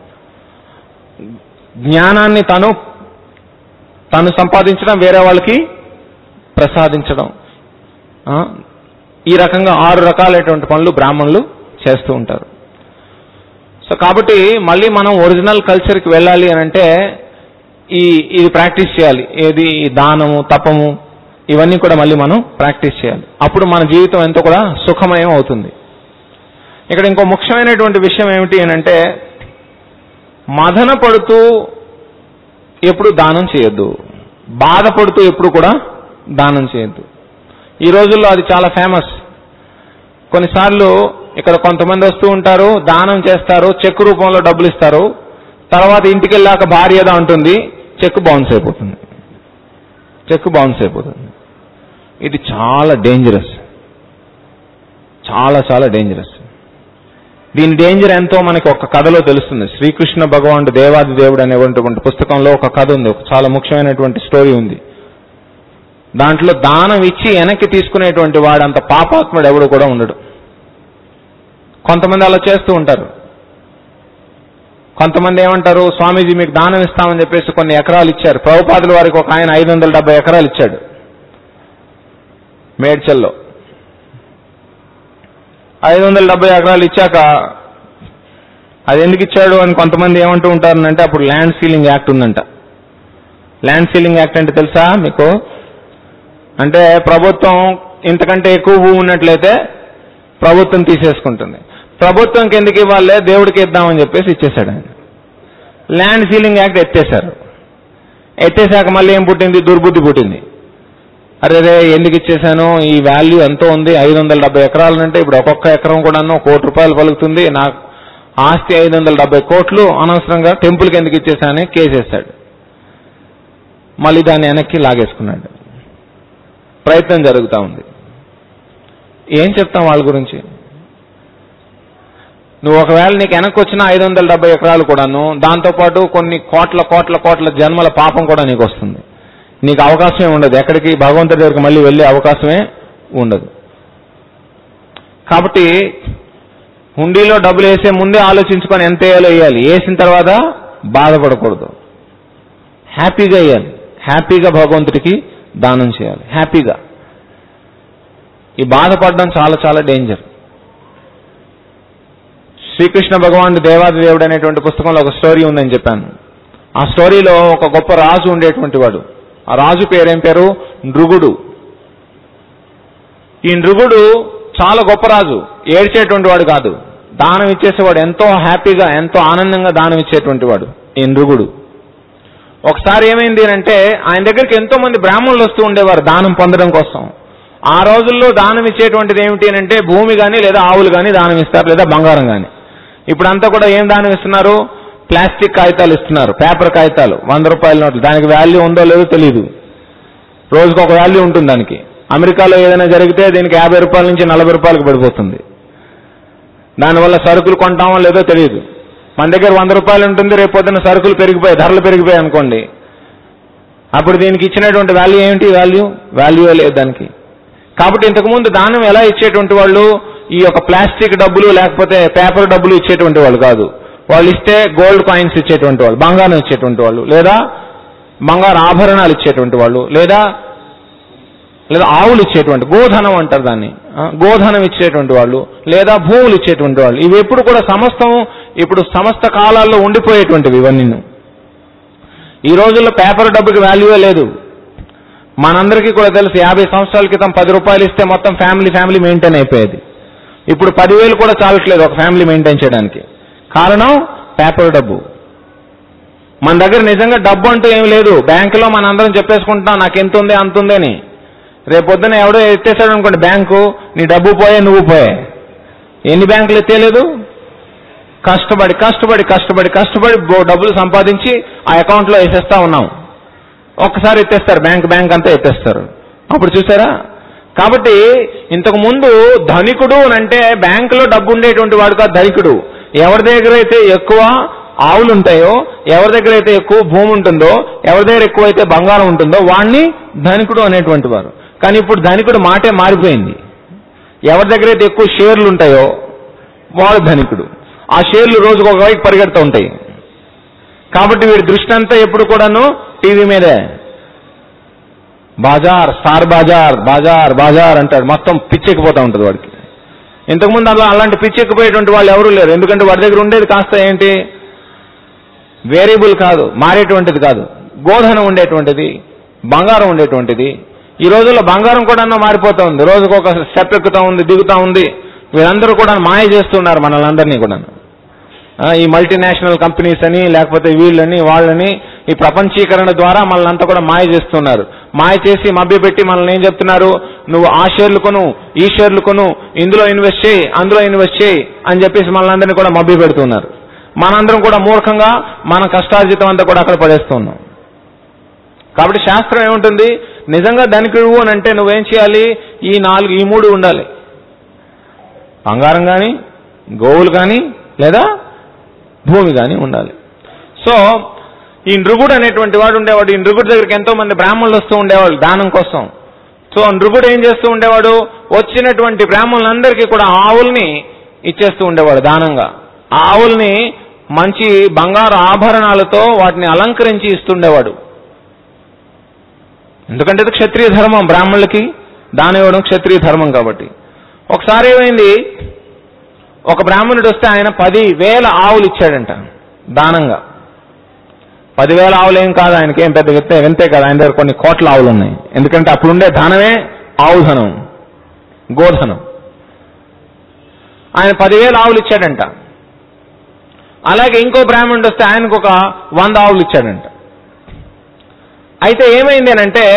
జ్ఞానాన్ని తను తను సంపాదించడం వేరే వాళ్ళకి ప్రసాదించడం ఆ, ఈ రకంగా ఆరు రకాలైనటువంటి పనులు బ్రాహ్మణులు చేస్తూ ఉంటారు సో కాబట్టి మళ్ళీ మనం ఒరిజినల్ కల్చర్కి వెళ్ళాలి అని అంటే ఈ ఇది ప్రాక్టీస్ చేయాలి ఏది ఈ దానము తపము ఇవన్నీ కూడా మళ్ళీ మనం ప్రాక్టీస్ చేయాలి అప్పుడు మన జీవితం ఎంతో కూడా సుఖమయం అవుతుంది ఇక్కడ ఇంకో ముఖ్యమైనటువంటి విషయం ఏమిటి అని అంటే మదన పడుతూ ఎప్పుడు దానం చేయొద్దు బాధపడుతూ ఎప్పుడు కూడా దానం చేయొద్దు ఈ రోజుల్లో అది చాలా ఫేమస్ కొన్నిసార్లు ఇక్కడ కొంతమంది వస్తూ ఉంటారు దానం చేస్తారు చెక్ రూపంలో డబ్బులు ఇస్తారు తర్వాత ఇంటికి వెళ్ళాక భార్య ఏదో అంటుంది చెక్ బౌన్స్ అయిపోతుంది చెక్ బౌన్స్ అయిపోతుంది ఇది చాలా డేంజరస్ చాలా చాలా డేంజరస్ దీని డేంజర్ ఎంతో మనకి ఒక కథలో తెలుస్తుంది శ్రీకృష్ణ భగవానుడు దేవాది దేవుడు అనేటువంటి పుస్తకంలో ఒక కథ ఉంది ఒక చాలా ముఖ్యమైనటువంటి స్టోరీ ఉంది దాంట్లో దానం ఇచ్చి వెనక్కి తీసుకునేటువంటి వాడు అంత పాపాత్ముడు ఎవడు కూడా ఉండడు కొంతమంది అలా చేస్తూ ఉంటారు కొంతమంది ఏమంటారు స్వామీజీ మీకు దానం ఇస్తామని చెప్పేసి కొన్ని ఎకరాలు ఇచ్చారు ప్రభుపాదుల వారికి ఒక ఆయన ఐదు వందల డెబ్బై ఎకరాలు ఇచ్చాడు మేడ్చల్లో ఐదు వందల డెబ్బై ఎకరాలు ఇచ్చాక అది ఎందుకు ఇచ్చాడు అని కొంతమంది ఏమంటూ ఉంటారంటే అప్పుడు ల్యాండ్ సీలింగ్ యాక్ట్ ఉందంట ల్యాండ్ సీలింగ్ యాక్ట్ అంటే తెలుసా మీకు అంటే ప్రభుత్వం ఇంతకంటే ఎక్కువ భూమి ఉన్నట్లయితే ప్రభుత్వం తీసేసుకుంటుంది ప్రభుత్వంకి ఎందుకు ఇవ్వాలి దేవుడికి ఇద్దామని చెప్పేసి ఇచ్చేశాడు ఆయన ల్యాండ్ సీలింగ్ యాక్ట్ ఎత్తేశారు ఎత్తేసాక మళ్ళీ ఏం పుట్టింది దుర్బుద్ధి పుట్టింది అరే రే ఎందుకు ఇచ్చేసాను ఈ వాల్యూ ఎంతో ఉంది ఐదు వందల డెబ్బై ఎకరాలు అంటే ఇప్పుడు ఒక్కొక్క ఎకరం కూడాను కోటి రూపాయలు పలుకుతుంది నాకు ఆస్తి ఐదు వందల డెబ్బై కోట్లు అనవసరంగా టెంపుల్కి ఎందుకు ఇచ్చేసానని కేసేస్తాడు మళ్ళీ దాన్ని వెనక్కి లాగేసుకున్నాడు ప్రయత్నం జరుగుతూ ఉంది ఏం చెప్తాం వాళ్ళ గురించి నువ్వు ఒకవేళ నీకు వెనక్కి వచ్చిన ఐదు వందల డెబ్బై ఎకరాలు కూడాను దాంతోపాటు కొన్ని కోట్ల కోట్ల కోట్ల జన్మల పాపం కూడా నీకు వస్తుంది నీకు అవకాశమే ఉండదు ఎక్కడికి భగవంతుడి దగ్గరికి మళ్ళీ వెళ్ళే అవకాశమే ఉండదు కాబట్టి హుండీలో డబ్బులు వేసే ముందే ఆలోచించుకొని ఎంత వేయాలో వేయాలి వేసిన తర్వాత బాధపడకూడదు హ్యాపీగా వేయాలి హ్యాపీగా భగవంతుడికి దానం చేయాలి హ్యాపీగా ఈ బాధపడడం చాలా చాలా డేంజర్ శ్రీకృష్ణ భగవానుడు దేవాది దేవుడు అనేటువంటి పుస్తకంలో ఒక స్టోరీ ఉందని చెప్పాను ఆ స్టోరీలో ఒక గొప్ప రాజు ఉండేటువంటి వాడు ఆ రాజు పేరేం పేరు నృగుడు ఈ నృగుడు చాలా గొప్ప రాజు ఏడ్చేటువంటి వాడు కాదు దానం ఇచ్చేసేవాడు ఎంతో హ్యాపీగా ఎంతో ఆనందంగా దానం ఇచ్చేటువంటి వాడు ఈ నృగుడు ఒకసారి ఏమైంది అంటే ఆయన దగ్గరికి ఎంతో మంది బ్రాహ్మణులు వస్తూ ఉండేవారు దానం పొందడం కోసం ఆ రోజుల్లో దానం ఇచ్చేటువంటిది ఏమిటి అంటే భూమి కానీ లేదా ఆవులు కానీ దానం ఇస్తారు లేదా బంగారం కానీ ఇప్పుడంతా కూడా ఏం దానం ఇస్తున్నారు ప్లాస్టిక్ కాగితాలు ఇస్తున్నారు పేపర్ కాగితాలు వంద రూపాయల నోట్లు దానికి వాల్యూ ఉందో లేదో తెలియదు రోజుకు ఒక వాల్యూ ఉంటుంది దానికి అమెరికాలో ఏదైనా జరిగితే దీనికి యాభై రూపాయల నుంచి నలభై రూపాయలకు పడిపోతుంది దానివల్ల సరుకులు కొంటామో లేదో తెలియదు మన దగ్గర వంద రూపాయలు ఉంటుంది రేపు పొద్దున్న సరుకులు పెరిగిపోయాయి ధరలు పెరిగిపోయాయి అనుకోండి అప్పుడు దీనికి ఇచ్చినటువంటి వాల్యూ ఏమిటి వాల్యూ వాల్యూ లేదు దానికి కాబట్టి ఇంతకుముందు దానం ఎలా ఇచ్చేటువంటి వాళ్ళు ఈ యొక్క ప్లాస్టిక్ డబ్బులు లేకపోతే పేపర్ డబ్బులు ఇచ్చేటువంటి వాళ్ళు కాదు వాళ్ళు ఇస్తే గోల్డ్ కాయిన్స్ ఇచ్చేటువంటి వాళ్ళు బంగారం ఇచ్చేటువంటి వాళ్ళు లేదా బంగారు ఆభరణాలు ఇచ్చేటువంటి వాళ్ళు లేదా లేదా ఆవులు ఇచ్చేటువంటి గోధనం అంటారు దాన్ని ఆ, గోధనం ఇచ్చేటువంటి వాళ్ళు లేదా భూములు ఇచ్చేటువంటి వాళ్ళు ఇవి ఎప్పుడు కూడా సమస్తం ఇప్పుడు సమస్త కాలాల్లో ఉండిపోయేటువంటివి ఇవన్నీ ఈ రోజుల్లో పేపర్ డబ్బుకి వాల్యూవే లేదు మనందరికీ కూడా తెలుసు యాభై సంవత్సరాల క్రితం పది రూపాయలు ఇస్తే మొత్తం ఫ్యామిలీ ఫ్యామిలీ మెయింటైన్ అయిపోయేది ఇప్పుడు పదివేలు కూడా చాలట్లేదు ఒక ఫ్యామిలీ మెయింటైన్ చేయడానికి కారణం పేపర్ డబ్బు మన దగ్గర నిజంగా డబ్బు అంటూ ఏం లేదు బ్యాంకులో మన అందరం చెప్పేసుకుంటున్నాం నాకు ఎంత ఉంది అంత ఉంది అని రేపు పొద్దున ఎవడో ఎత్తేసాడు అనుకోండి బ్యాంకు నీ డబ్బు పోయే నువ్వు పోయే ఎన్ని బ్యాంకులు ఎత్తేయలేదు కష్టపడి కష్టపడి కష్టపడి కష్టపడి బో- డబ్బులు సంపాదించి ఆ అకౌంట్లో వేసేస్తా ఉన్నాం ఒక్కసారి ఎత్తేస్తారు బ్యాంక్ బ్యాంక్ అంతా ఎత్తేస్తారు అప్పుడు చూసారా కాబట్టి ఇంతకు ముందు ధనికుడు అని అంటే బ్యాంకులో డబ్బు ఉండేటువంటి వాడు కాదు ధనికుడు ఎవరి దగ్గర అయితే ఎక్కువ ఆవులు ఉంటాయో ఎవరి దగ్గర అయితే ఎక్కువ భూమి ఉంటుందో ఎవరి దగ్గర ఎక్కువ అయితే బంగారం ఉంటుందో వాడిని ధనికుడు అనేటువంటి వారు కానీ ఇప్పుడు ధనికుడు మాటే మారిపోయింది ఎవరి దగ్గర అయితే ఎక్కువ షేర్లు ఉంటాయో వాడు ధనికుడు ఆ షేర్లు రోజుకు ఒక వైపు పరిగెడుతూ ఉంటాయి కాబట్టి వీడి దృష్టి అంతా ఎప్పుడు కూడాను టీవీ మీదే బాజార్ స్టార్ బాజార్ బాజార్ బాజార్ అంటాడు మొత్తం పిచ్చెక్కిపోతా ఉంటుంది వాడికి ఇంతకుముందు అలా అలాంటి పిచ్చెక్కిపోయేటువంటి వాళ్ళు ఎవరు లేరు ఎందుకంటే వాడి దగ్గర ఉండేది కాస్త ఏంటి వేరియబుల్ కాదు మారేటువంటిది కాదు గోధనం ఉండేటువంటిది బంగారం ఉండేటువంటిది ఈ రోజుల్లో బంగారం కూడా మారిపోతా ఉంది రోజుకు ఒక స్టెప్ ఎక్కుతా ఉంది దిగుతా ఉంది వీళ్ళందరూ కూడా మాయ చేస్తున్నారు మనల్ని అందరినీ కూడా ఆ, ఈ మల్టీనేషనల్ కంపెనీస్ అని లేకపోతే వీళ్ళని వాళ్ళని ఈ ప్రపంచీకరణ ద్వారా మనల్ని అంతా కూడా మాయ చేస్తున్నారు మాయ చేసి మభ్యపెట్టి మనల్ని ఏం చెప్తున్నారు నువ్వు ఆ షేర్లు కొను ఈ షేర్లు కొను ఇందులో ఇన్వెస్ట్ చేయి అందులో ఇన్వెస్ట్ చేయి అని చెప్పేసి మనల్ని కూడా మభ్య పెడుతున్నారు మనందరం కూడా మూర్ఖంగా మన కష్టార్జితం అంతా కూడా అక్కడ పడేస్తున్నాం కాబట్టి శాస్త్రం ఏముంటుంది నిజంగా ధనికుడు అని అంటే నువ్వేం చేయాలి ఈ నాలుగు ఈ మూడు ఉండాలి బంగారం కానీ గోవులు కానీ లేదా భూమి కానీ ఉండాలి సో ఈ నృగుడు అనేటువంటి వాడు ఉండేవాడు ఈ నృగుడు దగ్గరికి ఎంతో మంది బ్రాహ్మణులు వస్తూ ఉండేవాళ్ళు దానం కోసం సో నృగుడు ఏం చేస్తూ ఉండేవాడు వచ్చినటువంటి బ్రాహ్మణులందరికీ కూడా ఆవుల్ని ఇచ్చేస్తూ ఉండేవాడు దానంగా ఆ ఆవుల్ని మంచి బంగారు ఆభరణాలతో వాటిని అలంకరించి ఇస్తుండేవాడు ఎందుకంటే ఇది క్షత్రియ ధర్మం బ్రాహ్మణులకి దానం ఇవ్వడం క్షత్రియ ధర్మం కాబట్టి ఒకసారి ఏమైంది ఒక బ్రాహ్మణుడు వస్తే ఆయన పది వేల ఆవులు ఇచ్చాడంట దానంగా పదివేల ఆవులు ఏం కాదు ఆయనకి ఏం పెద్ద విత్తే వింతే కాదు ఆయన దగ్గర కొన్ని కోట్ల ఆవులు ఉన్నాయి ఎందుకంటే అప్పుడుండే ధనమే ఆవు ధనం గోధనం ఆయన పదివేల ఆవులు ఇచ్చాడంట అలాగే ఇంకో బ్రాహ్మణుడు వస్తే ఆయనకు ఒక వంద ఆవులు ఇచ్చాడంట అయితే ఏమైంది అంటే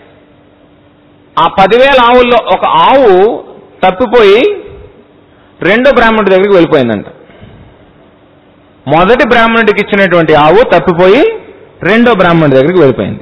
ఆ పదివేల ఆవుల్లో ఒక ఆవు తప్పిపోయి రెండో బ్రాహ్మణుడి దగ్గరికి వెళ్ళిపోయిందంట మొదటి బ్రాహ్మణుడికి ఇచ్చినటువంటి ఆవు తప్పిపోయి రెండో బ్రాహ్మణుడి దగ్గరికి వెళ్ళిపోయింది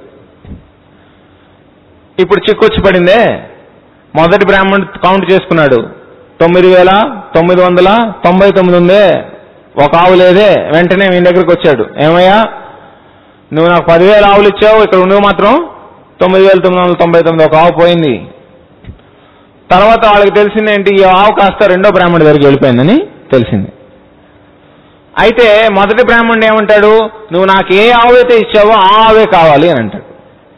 ఇప్పుడు చిక్కొచ్చి పడిందే మొదటి బ్రాహ్మణుడు కౌంట్ చేసుకున్నాడు తొమ్మిది వేల తొమ్మిది వందల తొంభై తొమ్మిది ఉందే ఒక ఆవు లేదే వెంటనే మీ దగ్గరికి వచ్చాడు ఏమయ్యా నువ్వు నాకు పదివేల ఆవులు ఇచ్చావు ఇక్కడ నువ్వు మాత్రం తొమ్మిది వేల తొమ్మిది వందల తొంభై తొమ్మిది ఒక ఆవు పోయింది తర్వాత వాళ్ళకి తెలిసింది ఏంటి ఈ ఆవు కాస్త రెండో బ్రాహ్మణుడి దగ్గరికి వెళ్ళిపోయిందని తెలిసింది అయితే మొదటి బ్రాహ్మణుడు ఏమంటాడు నువ్వు నాకు ఏ ఆవు అయితే ఇచ్చావో ఆ ఆవే కావాలి అని అంటాడు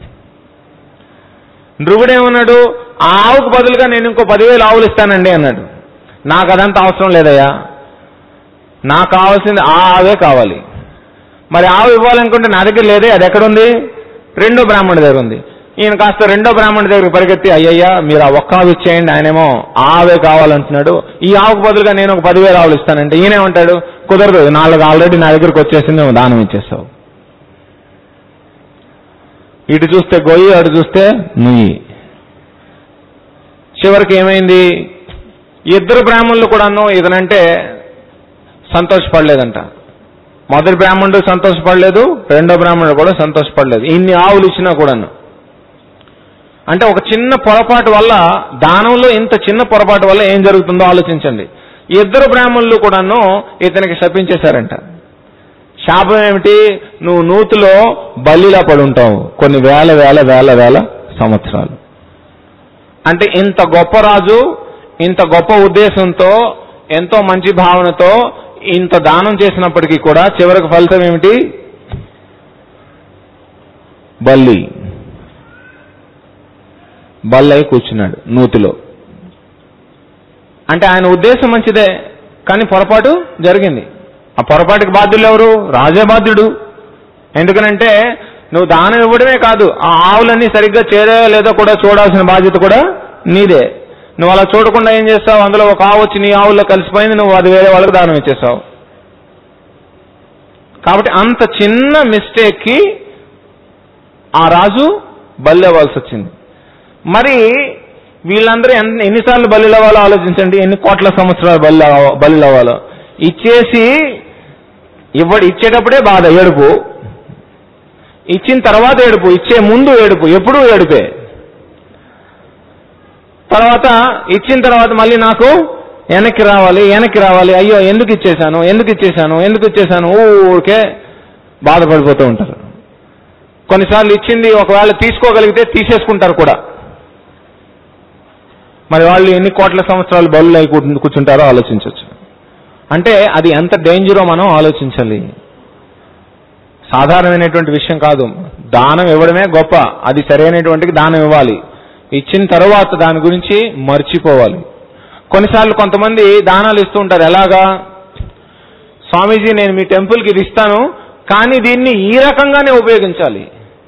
ధ్రువుడు ఏమన్నాడు ఆ ఆవుకు బదులుగా నేను ఇంకో పదివేలు ఆవులు ఇస్తానండి అన్నాడు నాకు అదంతా అవసరం లేదయ్యా నాకు కావాల్సింది ఆ ఆవే కావాలి మరి ఆవు ఇవ్వాలనుకుంటే నా దగ్గర లేదే అది ఎక్కడుంది రెండో బ్రాహ్మణుడి దగ్గర ఉంది ఈయన కాస్త రెండో బ్రాహ్మణుడి దగ్గర పరిగెత్తి అయ్యయ్యా మీరు ఆ ఒక్క ఆవు ఇచ్చేయండి ఆయనేమో ఆ ఆవే కావాలంటున్నాడు ఈ ఆవుకు బదులుగా నేను ఒక పదివేల ఆవులు ఇస్తానంటే ఈయనేమంటాడు కుదరదు నాలుగు ఆల్రెడీ నా దగ్గరకు వచ్చేసింది నువ్వు దానం ఇచ్చేస్తావు ఇటు చూస్తే గొయ్యి అటు చూస్తే నుయ్యి చివరికి ఏమైంది ఇద్దరు బ్రాహ్మణులు కూడాను ఇతనంటే సంతోషపడలేదంట మొదటి బ్రాహ్మణుడు సంతోషపడలేదు రెండో బ్రాహ్మణుడు కూడా సంతోషపడలేదు ఇన్ని ఆవులు ఇచ్చినా కూడాను అంటే ఒక చిన్న పొరపాటు వల్ల దానంలో ఇంత చిన్న పొరపాటు వల్ల ఏం జరుగుతుందో ఆలోచించండి ఇద్దరు బ్రాహ్మణులు కూడాను ఇతనికి శపించేశారంట శాపం ఏమిటి నువ్వు నూతిలో బల్లిలా పడి ఉంటావు కొన్ని వేల వేల వేల వేల సంవత్సరాలు అంటే ఇంత గొప్ప రాజు ఇంత గొప్ప ఉద్దేశంతో ఎంతో మంచి భావనతో ఇంత దానం చేసినప్పటికీ కూడా చివరికి ఫలితం ఏమిటి బల్లి బల్లై కూర్చున్నాడు నూతిలో అంటే ఆయన ఉద్దేశం మంచిదే కానీ పొరపాటు జరిగింది ఆ పొరపాటుకి బాధ్యులు ఎవరు రాజే బాధ్యుడు ఎందుకనంటే నువ్వు దానం ఇవ్వడమే కాదు ఆ ఆవులన్నీ సరిగ్గా చేరాయో లేదో కూడా చూడాల్సిన బాధ్యత కూడా నీదే నువ్వు అలా చూడకుండా ఏం చేస్తావు అందులో ఒక ఆవు వచ్చి నీ ఆవుల్లో కలిసిపోయింది నువ్వు అది వేరే వాళ్ళకి దానం ఇచ్చేస్తావు కాబట్టి అంత చిన్న మిస్టేక్కి ఆ రాజు బలి అవ్వాల్సి వచ్చింది మరి వీళ్ళందరూ ఎన్ని ఎన్నిసార్లు బలి అవ్వాలో ఆలోచించండి ఎన్ని కోట్ల సంవత్సరాలు బలి బలి అవ్వాలో ఇచ్చేసి ఇవ్వడు ఇచ్చేటప్పుడే బాధ ఏడుపు ఇచ్చిన తర్వాత ఏడుపు ఇచ్చే ముందు ఏడుపు ఎప్పుడూ ఏడుపే తర్వాత ఇచ్చిన తర్వాత మళ్ళీ నాకు వెనక్కి రావాలి వెనక్కి రావాలి అయ్యో ఎందుకు ఇచ్చేశాను ఎందుకు ఇచ్చేశాను ఎందుకు ఇచ్చేశాను ఊరికే బాధపడిపోతూ ఉంటారు కొన్నిసార్లు ఇచ్చింది ఒకవేళ తీసుకోగలిగితే తీసేసుకుంటారు కూడా మరి వాళ్ళు ఎన్ని కోట్ల సంవత్సరాలు బలు అయి కూర్చు- కూర్చుంటారో ఆలోచించవచ్చు అంటే అది ఎంత డేంజరో మనం ఆలోచించాలి సాధారణమైనటువంటి విషయం కాదు దానం ఇవ్వడమే గొప్ప అది సరైనటువంటికి దానం ఇవ్వాలి ఇచ్చిన తర్వాత దాని గురించి మర్చిపోవాలి కొన్నిసార్లు కొంతమంది దానాలు ఇస్తూ ఉంటారు ఎలాగా స్వామీజీ నేను మీ టెంపుల్కి ఇది ఇస్తాను కానీ దీన్ని ఈ రకంగానే ఉపయోగించాలి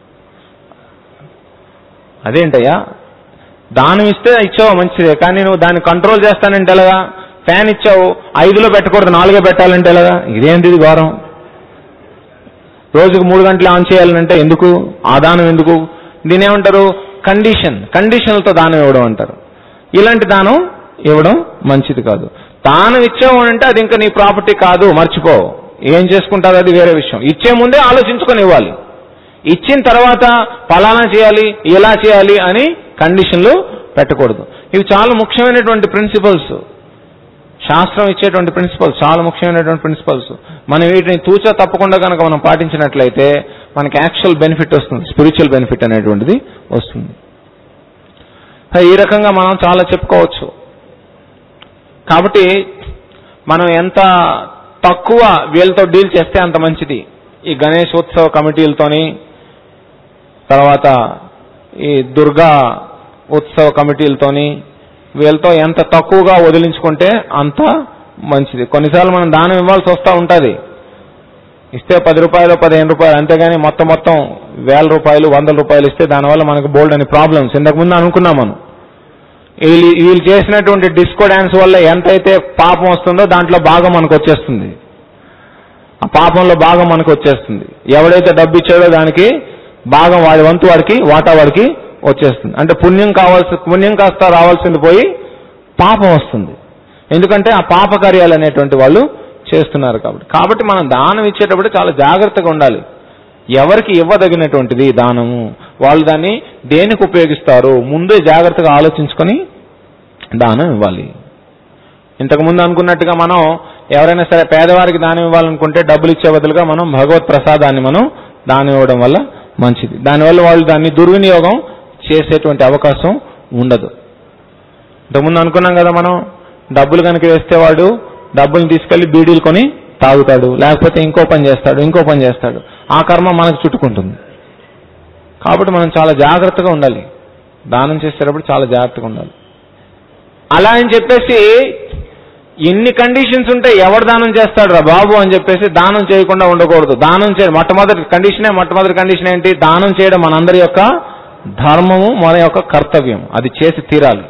అదేంటయ్యా దానం ఇస్తే ఇచ్చావు మంచిదే కానీ నువ్వు దాన్ని కంట్రోల్ చేస్తానంటే ఎలాగా ఫ్యాన్ ఇచ్చావు ఐదులో పెట్టకూడదు నాలుగే పెట్టాలంటే ఎలాగా ఇదేంటి ఇది ఘోరం రోజుకు మూడు గంటలు ఆన్ చేయాలంటే ఎందుకు ఆ దానం ఎందుకు దీని ఏమంటారు కండిషన్ కండిషన్లతో దానం ఇవ్వడం అంటారు ఇలాంటి దానం ఇవ్వడం మంచిది కాదు దానం ఇచ్చావు అంటే అది ఇంకా నీ ప్రాపర్టీ కాదు మర్చిపో ఏం చేసుకుంటారో అది వేరే విషయం ఇచ్చే ముందే ఆలోచించుకొని ఇవ్వాలి ఇచ్చిన తర్వాత ఫలానా చేయాలి ఎలా చేయాలి అని కండిషన్లు పెట్టకూడదు ఇవి చాలా ముఖ్యమైనటువంటి ప్రిన్సిపల్స్ శాస్త్రం ఇచ్చేటువంటి ప్రిన్సిపల్స్ చాలా ముఖ్యమైనటువంటి ప్రిన్సిపల్స్ మనం వీటిని తూచా తప్పకుండా కనుక మనం పాటించినట్లయితే మనకి యాక్చువల్ బెనిఫిట్ వస్తుంది స్పిరిచువల్ బెనిఫిట్ అనేటువంటిది వస్తుంది ఈ రకంగా మనం చాలా చెప్పుకోవచ్చు కాబట్టి మనం ఎంత తక్కువ వీళ్ళతో డీల్ చేస్తే అంత మంచిది ఈ గణేష్ ఉత్సవ కమిటీలతోని తర్వాత ఈ దుర్గా ఉత్సవ కమిటీలతోని వీళ్ళతో ఎంత తక్కువగా వదిలించుకుంటే అంత మంచిది కొన్నిసార్లు మనం దానం ఇవ్వాల్సి వస్తూ ఉంటుంది ఇస్తే పది రూపాయలు పదిహేను రూపాయలు అంతేగాని మొత్తం మొత్తం వేల రూపాయలు వందల రూపాయలు ఇస్తే దానివల్ల మనకు బోల్డ్ అని ప్రాబ్లమ్స్ ఇంతకుముందు అనుకున్నాం మనం వీళ్ళు వీళ్ళు చేసినటువంటి డిస్కో డాన్స్ వల్ల ఎంతైతే పాపం వస్తుందో దాంట్లో భాగం మనకు వచ్చేస్తుంది ఆ పాపంలో భాగం మనకు వచ్చేస్తుంది ఎవడైతే డబ్బు ఇచ్చాడో దానికి భాగం వాడి వంతు వాడికి వాటా వాడికి వచ్చేస్తుంది అంటే పుణ్యం కావాల్సి పుణ్యం కాస్త రావాల్సింది పోయి పాపం వస్తుంది ఎందుకంటే ఆ పాప కార్యాలు అనేటువంటి వాళ్ళు చేస్తున్నారు కాబట్టి కాబట్టి మనం దానం ఇచ్చేటప్పుడు చాలా జాగ్రత్తగా ఉండాలి ఎవరికి ఇవ్వదగినటువంటిది దానము వాళ్ళు దాన్ని దేనికి ఉపయోగిస్తారు ముందే జాగ్రత్తగా ఆలోచించుకొని దానం ఇవ్వాలి ఇంతకు ముందు అనుకున్నట్టుగా మనం ఎవరైనా సరే పేదవారికి దానం ఇవ్వాలనుకుంటే డబ్బులు ఇచ్చే బదులుగా మనం భగవత్ ప్రసాదాన్ని మనం దానం ఇవ్వడం వల్ల మంచిది దానివల్ల వాళ్ళు దాన్ని దుర్వినియోగం చేసేటువంటి అవకాశం ఉండదు ఇంతకుముందు అనుకున్నాం కదా మనం డబ్బులు కనుక వేస్తే వాడు డబ్బులు తీసుకెళ్లి బీడీలు కొని తాగుతాడు లేకపోతే ఇంకో పని చేస్తాడు ఇంకో పని చేస్తాడు ఆ కర్మ మనకు చుట్టుకుంటుంది కాబట్టి మనం చాలా జాగ్రత్తగా ఉండాలి దానం చేసేటప్పుడు చాలా జాగ్రత్తగా ఉండాలి అలా అని చెప్పేసి ఎన్ని కండిషన్స్ ఉంటే ఎవరు దానం చేస్తాడు రా బాబు అని చెప్పేసి దానం చేయకుండా ఉండకూడదు దానం చేయడం మొట్టమొదటి కండిషనే మొట్టమొదటి కండిషన్ ఏంటి దానం చేయడం మనందరి యొక్క ధర్మము మన యొక్క కర్తవ్యం అది చేసి తీరాలి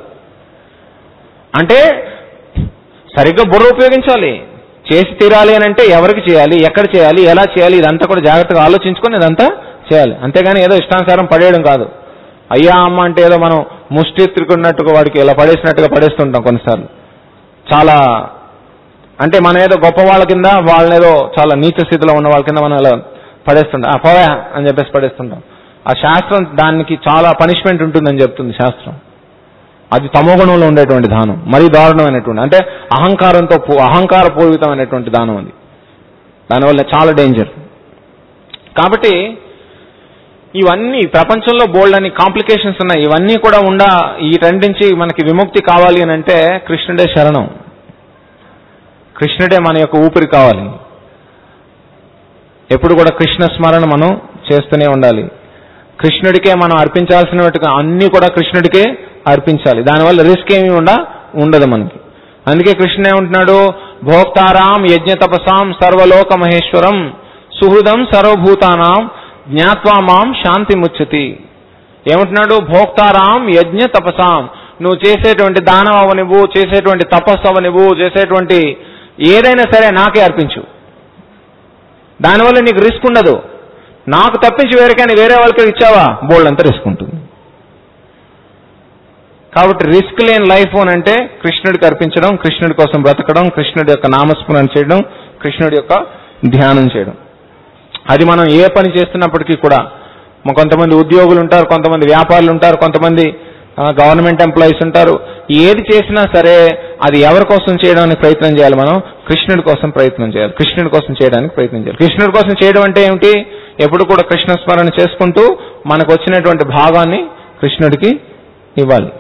అంటే సరిగ్గా బుర్ర ఉపయోగించాలి చేసి తీరాలి అని అంటే ఎవరికి చేయాలి ఎక్కడ చేయాలి ఎలా చేయాలి ఇదంతా కూడా జాగ్రత్తగా ఆలోచించుకొని ఇదంతా చేయాలి అంతేగాని ఏదో ఇష్టానుసారం పడేయడం కాదు అయ్యా అమ్మ అంటే ఏదో మనం ముష్టి తిరుగున్నట్టుగా వాడికి ఇలా పడేసినట్టుగా పడేస్తుంటాం కొన్నిసార్లు చాలా అంటే మనం ఏదో గొప్ప వాళ్ళ కింద వాళ్ళని ఏదో చాలా నీచ స్థితిలో ఉన్న వాళ్ళ కింద మనం ఇలా పడేస్తుంటాం ఆ పోయా అని చెప్పేసి పడేస్తుంటాం ఆ శాస్త్రం దానికి చాలా పనిష్మెంట్ ఉంటుందని చెప్తుంది శాస్త్రం అది తమోగుణంలో ఉండేటువంటి దానం మరీ దారుణమైనటువంటి అంటే అహంకారంతో పూ- అహంకార పూరితమైనటువంటి దానం అది దానివల్ల చాలా డేంజర్ కాబట్టి ఇవన్నీ ప్రపంచంలో బోల్డ్ అని కాంప్లికేషన్స్ ఉన్నాయి ఇవన్నీ కూడా ఉండ ఈ నుంచి మనకి విముక్తి కావాలి అని అంటే కృష్ణుడే శరణం కృష్ణుడే మన యొక్క ఊపిరి కావాలి ఎప్పుడు కూడా కృష్ణ స్మరణ మనం చేస్తూనే ఉండాలి కృష్ణుడికే మనం అర్పించాల్సినట్టుగా అన్ని కూడా కృష్ణుడికే అర్పించాలి దానివల్ల రిస్క్ ఏమి ఉండ ఉండదు మనకి అందుకే కృష్ణ ఏమంటున్నాడు భోక్తారాం యజ్ఞ తపసాం సర్వలోక మహేశ్వరం సుహృదం సర్వభూతానాం జ్ఞాత్వా మాం శాంతి ముచ్చతి ఏమంటున్నాడు భోక్తారాం యజ్ఞ తపసాం నువ్వు చేసేటువంటి దానం అవనివ్వు చేసేటువంటి తపస్సు అవనివ్వు చేసేటువంటి ఏదైనా సరే నాకే అర్పించు దానివల్ల నీకు రిస్క్ ఉండదు నాకు తప్పించి వేరేకైనా వేరే వాళ్ళకి ఇచ్చావా బోల్డ్ అంతా రిస్క్ ఉంటుంది కాబట్టి రిస్క్ లేని లైఫ్ అని అంటే కృష్ణుడికి అర్పించడం కృష్ణుడి కోసం బ్రతకడం కృష్ణుడి యొక్క నామస్మరణ చేయడం కృష్ణుడి యొక్క ధ్యానం చేయడం అది మనం ఏ పని చేస్తున్నప్పటికీ కూడా మ- కొంతమంది ఉద్యోగులు ఉంటారు కొంతమంది వ్యాపారులు ఉంటారు కొంతమంది గవర్నమెంట్ ఎంప్లాయీస్ ఉంటారు ఏది చేసినా సరే అది ఎవరి కోసం చేయడానికి ప్రయత్నం చేయాలి మనం కృష్ణుడి కోసం ప్రయత్నం చేయాలి కృష్ణుడి కోసం చేయడానికి ప్రయత్నం చేయాలి కృష్ణుడి కోసం చేయడం అంటే ఏమిటి ఎప్పుడు కూడా కృష్ణ స్మరణ చేసుకుంటూ మనకు వచ్చినటువంటి భాగాన్ని కృష్ణుడికి ఇవ్వాలి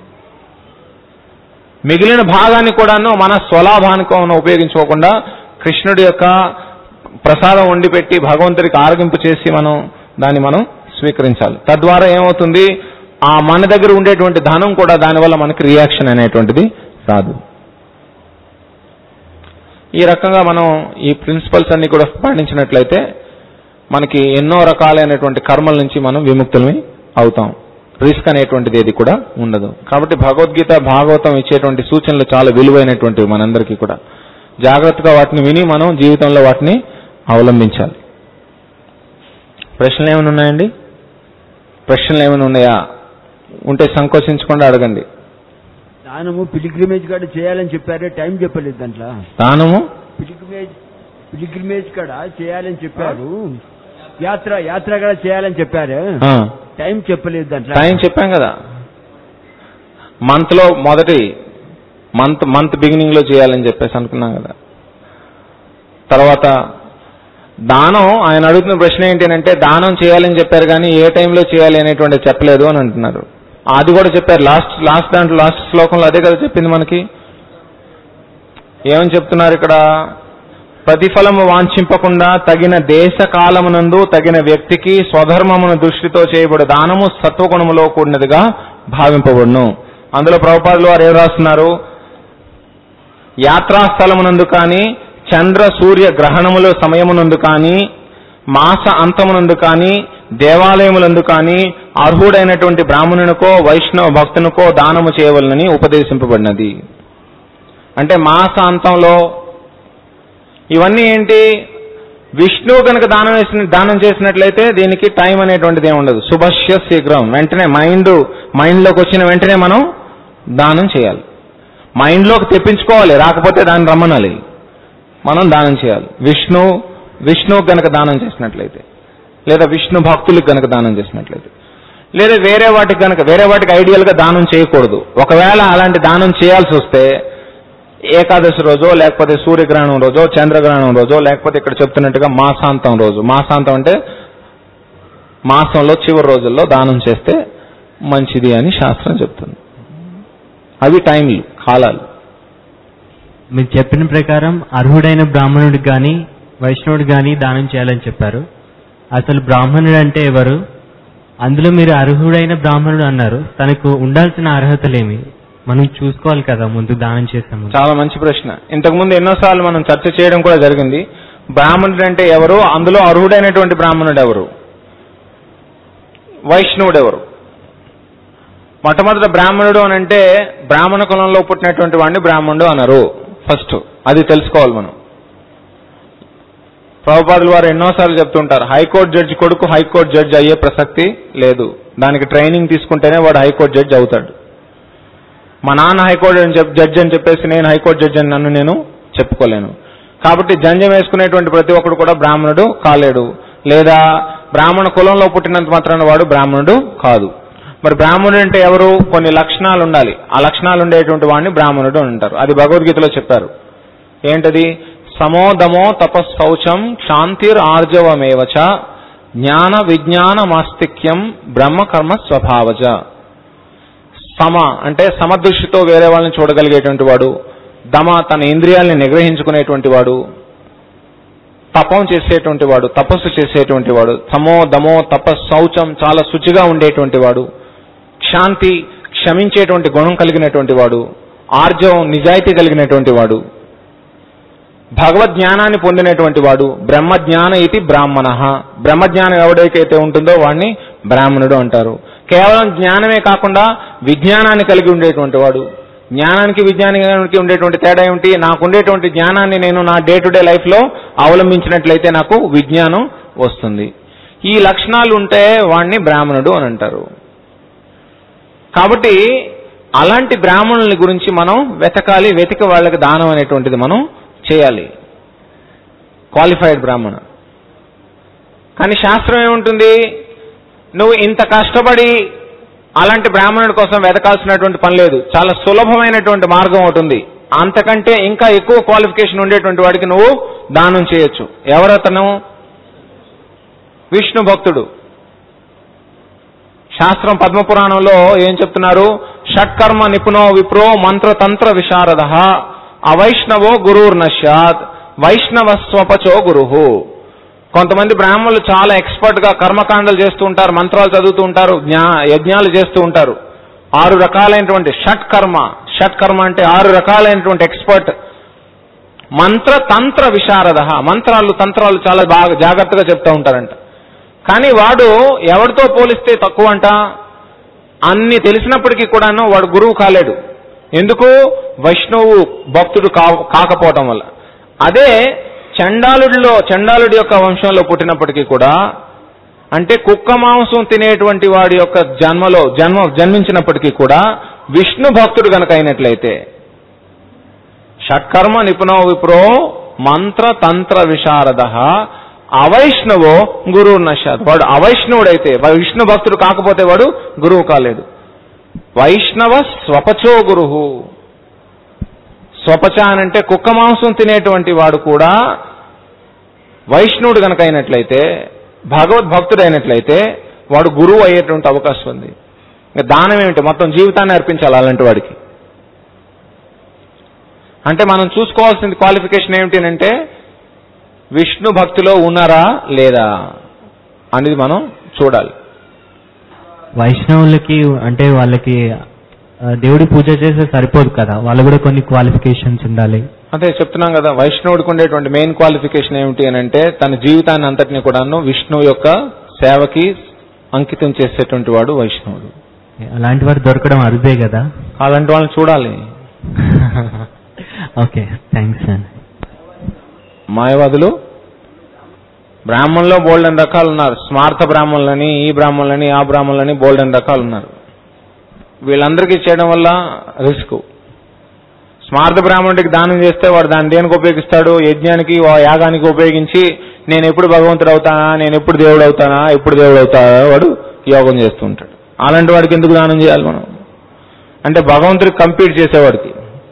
మిగిలిన భాగాన్ని కూడాను మన స్వలాభానికి మనం ఉపయోగించుకోకుండా కృష్ణుడి యొక్క ప్రసాదం వండి పెట్టి భగవంతుడికి ఆరగింపు చేసి మనం దాన్ని మనం స్వీకరించాలి తద్వారా ఏమవుతుంది ఆ మన దగ్గర ఉండేటువంటి ధనం కూడా దానివల్ల మనకి రియాక్షన్ అనేటువంటిది రాదు ఈ రకంగా మనం ఈ ప్రిన్సిపల్స్ అన్ని కూడా పాటించినట్లయితే మనకి ఎన్నో రకాలైనటువంటి కర్మల నుంచి మనం విముక్తులమి అవుతాం రిస్క్ అనేటువంటిది ఏది కూడా ఉండదు కాబట్టి భగవద్గీత భాగవతం ఇచ్చేటువంటి సూచనలు చాలా విలువైనటువంటివి మనందరికీ కూడా జాగ్రత్తగా వాటిని విని మనం జీవితంలో వాటిని అవలంబించాలి ప్రశ్నలు ఏమైనా ఉన్నాయండి ప్రశ్నలు ఏమైనా ఉన్నాయా ఉంటే సంకోచించకుండా అడగండి దానము పిలిగ్రిమేజ్ కాడ చేయాలని చెప్పారు టైం చెప్పలేదు దాంట్లో దానము పిలిగ్రిమేజ్ పిలిగ్రిమేజ్ కాడ చేయాలని చెప్పారు యాత్ర యాత్ర కూడా చేయాలని చెప్పారు ఆ, టైం చెప్పలేదు దాంట్లో టైం చెప్పాం కదా మంత్ లో మొదటి మంత్ మంత్ బిగినింగ్ లో చేయాలని చెప్పేసి అనుకున్నాం కదా తర్వాత దానం ఆయన అడుగుతున్న ప్రశ్న ఏంటి అంటే దానం చేయాలని చెప్పారు కానీ ఏ టైంలో చేయాలి అనేటువంటి చెప్పలేదు అని అంటున్నారు అది కూడా చెప్పారు లాస్ట్ లాస్ట్ దాంట్లో లాస్ట్ శ్లోకంలో అదే కదా చెప్పింది మనకి ఏమని చెప్తున్నారు ఇక్కడ ప్రతిఫలము వాంఛింపకుండా తగిన దేశ కాలమునందు తగిన వ్యక్తికి స్వధర్మమును దృష్టితో చేయబడు దానము సత్వగుణములో కూడినదిగా భావింపబడును అందులో ప్రభుపాదులు వారు ఏం రాస్తున్నారు యాత్రాస్థలమునందు కానీ చంద్ర సూర్య గ్రహణముల సమయమునందు కానీ మాస అంతమునందు కానీ దేవాలయములందు కానీ అర్హుడైనటువంటి బ్రాహ్మణునికో వైష్ణవ భక్తునికో దానము చేయవలనని ఉపదేశింపబడినది అంటే మాస అంతంలో ఇవన్నీ ఏంటి విష్ణువు కనుక దానం వేసిన దానం చేసినట్లయితే దీనికి టైం అనేటువంటిది ఏమి ఉండదు శుభస్య శీఘ్రం వెంటనే మైండ్ మైండ్లోకి వచ్చిన వెంటనే మనం దానం చేయాలి మైండ్లోకి తెప్పించుకోవాలి రాకపోతే దాన్ని రమ్మనాలి మనం దానం చేయాలి విష్ణు విష్ణువు కనుక దానం చేసినట్లయితే లేదా విష్ణు భక్తులకు కనుక దానం చేసినట్లయితే లేదా వేరే వాటికి కనుక వేరే వాటికి ఐడియల్గా దానం చేయకూడదు ఒకవేళ అలాంటి దానం చేయాల్సి వస్తే ఏకాదశి రోజో లేకపోతే సూర్యగ్రహణం రోజో చంద్రగ్రహణం రోజో లేకపోతే ఇక్కడ చెప్తున్నట్టుగా మాసాంతం రోజు మాసాంతం అంటే మాసంలో చివరి రోజుల్లో దానం చేస్తే మంచిది అని శాస్త్రం చెప్తుంది అవి టైంలు కాలాలు మీరు చెప్పిన ప్రకారం అర్హుడైన బ్రాహ్మణుడికి కానీ వైష్ణవుడికి కానీ దానం చేయాలని చెప్పారు అసలు బ్రాహ్మణుడు అంటే ఎవరు అందులో మీరు అర్హుడైన బ్రాహ్మణుడు అన్నారు తనకు ఉండాల్సిన అర్హతలేమి మనం చూసుకోవాలి కదా ముందు దానం చేసే ముందు చాలా మంచి ప్రశ్న ఇంతకుముందు ఎన్నోసార్లు మనం చర్చ చేయడం కూడా జరిగింది బ్రాహ్మణుడు అంటే ఎవరు అందులో అర్హుడైనటువంటి బ్రాహ్మణుడు ఎవరు వైష్ణవుడు ఎవరు మొట్టమొదట బ్రాహ్మణుడు అని అంటే బ్రాహ్మణ కులంలో పుట్టినటువంటి వాడిని బ్రాహ్మణుడు అనరు ఫస్ట్ అది తెలుసుకోవాలి మనం ప్రభుపాదులు వారు ఎన్నోసార్లు చెప్తుంటారు హైకోర్టు జడ్జి కొడుకు హైకోర్టు జడ్జి అయ్యే ప్రసక్తి లేదు దానికి ట్రైనింగ్ తీసుకుంటేనే వాడు హైకోర్టు జడ్జి అవుతాడు మా నాన్న హైకోర్టు అని చెప్ జడ్జి అని చెప్పేసి నేను హైకోర్టు జడ్జి అని నన్ను నేను చెప్పుకోలేను కాబట్టి జంజం వేసుకునేటువంటి ప్రతి ఒక్కడు కూడా బ్రాహ్మణుడు కాలేడు లేదా బ్రాహ్మణ కులంలో పుట్టినంత మాత్రాన వాడు బ్రాహ్మణుడు కాదు మరి బ్రాహ్మణుడు అంటే ఎవరు కొన్ని లక్షణాలు ఉండాలి ఆ లక్షణాలు ఉండేటువంటి వాడిని బ్రాహ్మణుడు అని అంటారు అది భగవద్గీతలో చెప్పారు ఏంటది సమోదమో తపశౌచం క్షాంతిర్ ఆర్జవమేవచ జ్ఞాన విజ్ఞాన మాస్తిక్యం బ్రహ్మకర్మ స్వభావజ సమ అంటే సమదృష్టితో వేరే వాళ్ళని చూడగలిగేటువంటి వాడు దమ తన ఇంద్రియాల్ని నిగ్రహించుకునేటువంటి వాడు తపం చేసేటువంటి వాడు తపస్సు చేసేటువంటి వాడు సమో దమో తపస్ శౌచం చాలా శుచిగా ఉండేటువంటి వాడు శాంతి క్షమించేటువంటి గుణం కలిగినటువంటి వాడు ఆర్జవం నిజాయితీ కలిగినటువంటి వాడు భగవద్ జ్ఞానాన్ని పొందినటువంటి వాడు బ్రహ్మజ్ఞాన ఇది బ్రాహ్మణ బ్రహ్మజ్ఞానం ఎవడైతే ఉంటుందో వాడిని బ్రాహ్మణుడు అంటారు కేవలం జ్ఞానమే కాకుండా విజ్ఞానాన్ని కలిగి ఉండేటువంటి వాడు జ్ఞానానికి విజ్ఞానానికి ఉండేటువంటి తేడా ఏమిటి నాకు ఉండేటువంటి జ్ఞానాన్ని నేను నా డే టు డే లైఫ్లో అవలంబించినట్లయితే నాకు విజ్ఞానం వస్తుంది ఈ లక్షణాలు ఉంటే వాడిని బ్రాహ్మణుడు అని అంటారు కాబట్టి అలాంటి బ్రాహ్మణుల గురించి మనం వెతకాలి వెతికి వాళ్ళకి దానం అనేటువంటిది మనం చేయాలి క్వాలిఫైడ్ బ్రాహ్మణ కానీ శాస్త్రం ఏముంటుంది నువ్వు ఇంత కష్టపడి అలాంటి బ్రాహ్మణుడి కోసం వెతకాల్సినటువంటి పని లేదు చాలా సులభమైనటువంటి మార్గం ఒకటి ఉంది అంతకంటే ఇంకా ఎక్కువ క్వాలిఫికేషన్ ఉండేటువంటి వాడికి నువ్వు దానం చేయొచ్చు ఎవరతను విష్ణు భక్తుడు శాస్త్రం పద్మపురాణంలో ఏం చెప్తున్నారు షట్కర్మ నిపుణో విప్రో మంత్రతంత్ర విశారద అవైష్ణవో గురుర్నశ్యాత్ వైష్ణవ స్వపచో గురుహు కొంతమంది బ్రాహ్మణులు చాలా ఎక్స్పర్ట్ గా కర్మకాండలు చేస్తూ ఉంటారు మంత్రాలు చదువుతూ ఉంటారు జ్ఞా యజ్ఞాలు చేస్తూ ఉంటారు ఆరు రకాలైనటువంటి షట్ కర్మ షట్ కర్మ అంటే ఆరు రకాలైనటువంటి ఎక్స్పర్ట్ మంత్ర తంత్ర విశారద మంత్రాలు తంత్రాలు చాలా బాగా జాగ్రత్తగా చెప్తూ ఉంటారంట కానీ వాడు ఎవరితో పోలిస్తే తక్కువ అంట అన్ని తెలిసినప్పటికీ కూడాను వాడు గురువు కాలేడు ఎందుకు వైష్ణవు భక్తుడు కా కాకపోవటం వల్ల అదే చండాలుడిలో చండాలుడి యొక్క వంశంలో పుట్టినప్పటికీ కూడా అంటే కుక్క మాంసం తినేటువంటి వాడి యొక్క జన్మలో జన్మ జన్మించినప్పటికీ కూడా విష్ణు భక్తుడు గనక అయినట్లయితే షట్కర్మ నిపుణో విప్రో మంత్ర తంత్ర విశారద అవైష్ణవో గురువు నశాత్ వాడు అవైష్ణవుడైతే వాడు విష్ణు భక్తుడు కాకపోతే వాడు గురువు కాలేడు వైష్ణవ స్వపచో గురువు స్వపచ అని అంటే కుక్క మాంసం తినేటువంటి వాడు కూడా వైష్ణవుడు గనక అయినట్లయితే భగవద్భక్తుడైనట్లయితే వాడు గురువు అయ్యేటువంటి అవకాశం ఉంది ఇంకా దానం ఏమిటి మొత్తం జీవితాన్ని అర్పించాలి అలాంటి వాడికి అంటే మనం చూసుకోవాల్సింది క్వాలిఫికేషన్ ఏమిటి అంటే విష్ణు భక్తిలో ఉన్నారా లేదా అనేది మనం చూడాలి వైష్ణవులకి అంటే వాళ్ళకి ఆ, దేవుడి పూజ చేస్తే సరిపోదు కదా వాళ్ళు కూడా కొన్ని క్వాలిఫికేషన్స్ ఉండాలి అదే చెప్తున్నాం కదా వైష్ణవుడికి ఉండేటువంటి మెయిన్ క్వాలిఫికేషన్ ఏమిటి అని అంటే తన జీవితాన్ని అంతటిని కూడాను విష్ణువు యొక్క సేవకి అంకితం చేసేటువంటి వాడు వైష్ణవుడు అలాంటి వారు దొరకడం అరుదే కదా అలాంటి వాళ్ళని చూడాలి ఓకే థ్యాంక్స్ అండి మాయవాదులు బ్రాహ్మణులో బోల్డెన్ రకాలు ఉన్నారు స్మార్థ బ్రాహ్మణులని ఈ బ్రాహ్మణులని ఆ బ్రాహ్మణులని బోల్డెన్ రకాలు ఉన్నారు వీళ్ళందరికీ చేయడం వల్ల రిస్క్ స్మార్థ బ్రాహ్మణుడికి దానం చేస్తే వాడు దాన్ని దేనికి ఉపయోగిస్తాడు యజ్ఞానికి వా- యాగానికి ఉపయోగించి నేను ఎప్పుడు భగవంతుడు అవుతానా నేను ఎప్పుడు దేవుడు అవుతానా ఎప్పుడు దేవుడు అవుతానా వాడు యోగం చేస్తూ ఉంటాడు అలాంటి వాడికి ఎందుకు దానం చేయాలి మనం అంటే భగవంతుడికి కంపీట్ చేసేవాడికి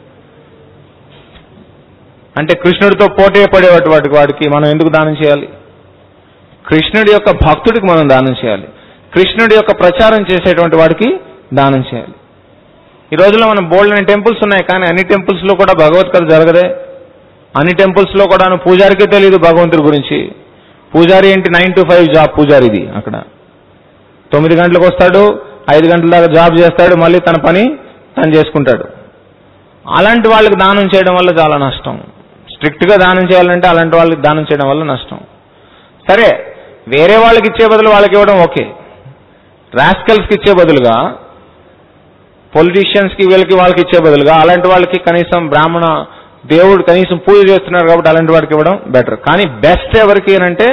అంటే కృష్ణుడితో పోటీ పడేవాటి వాటికి వాడికి మనం ఎందుకు దానం చేయాలి కృష్ణుడి యొక్క భక్తుడికి మనం దానం చేయాలి కృష్ణుడి యొక్క ప్రచారం చేసేటువంటి వాడికి దానం చేయాలి ఈ రోజుల్లో మనం బోల్డ్ అనే టెంపుల్స్ ఉన్నాయి కానీ అన్ని టెంపుల్స్ లో కూడా భగవద్గీత జరగదే అన్ని టెంపుల్స్ లో కూడా పూజారికే తెలియదు భగవంతుడి గురించి పూజారి ఏంటి నైన్ టు ఫైవ్ జాబ్ పూజారిది అక్కడ తొమ్మిది గంటలకు వస్తాడు ఐదు గంటల దాకా జాబ్ చేస్తాడు మళ్ళీ తన పని తను చేసుకుంటాడు అలాంటి వాళ్ళకి దానం చేయడం వల్ల చాలా నష్టం స్ట్రిక్ట్ గా దానం చేయాలంటే అలాంటి వాళ్ళకి దానం చేయడం వల్ల నష్టం సరే వేరే వాళ్ళకి ఇచ్చే బదులు వాళ్ళకి ఇవ్వడం ఓకే రాస్కల్స్ కి ఇచ్చే బదులుగా పొలిటీషియన్స్ కి వీళ్ళకి వాళ్ళకి ఇచ్చే బదులుగా అలాంటి వాళ్ళకి కనీసం బ్రాహ్మణ దేవుడు కనీసం పూజ చేస్తున్నారు కాబట్టి అలాంటి వాడికి ఇవ్వడం బెటర్ కానీ బెస్ట్ ఎవరికి అంటే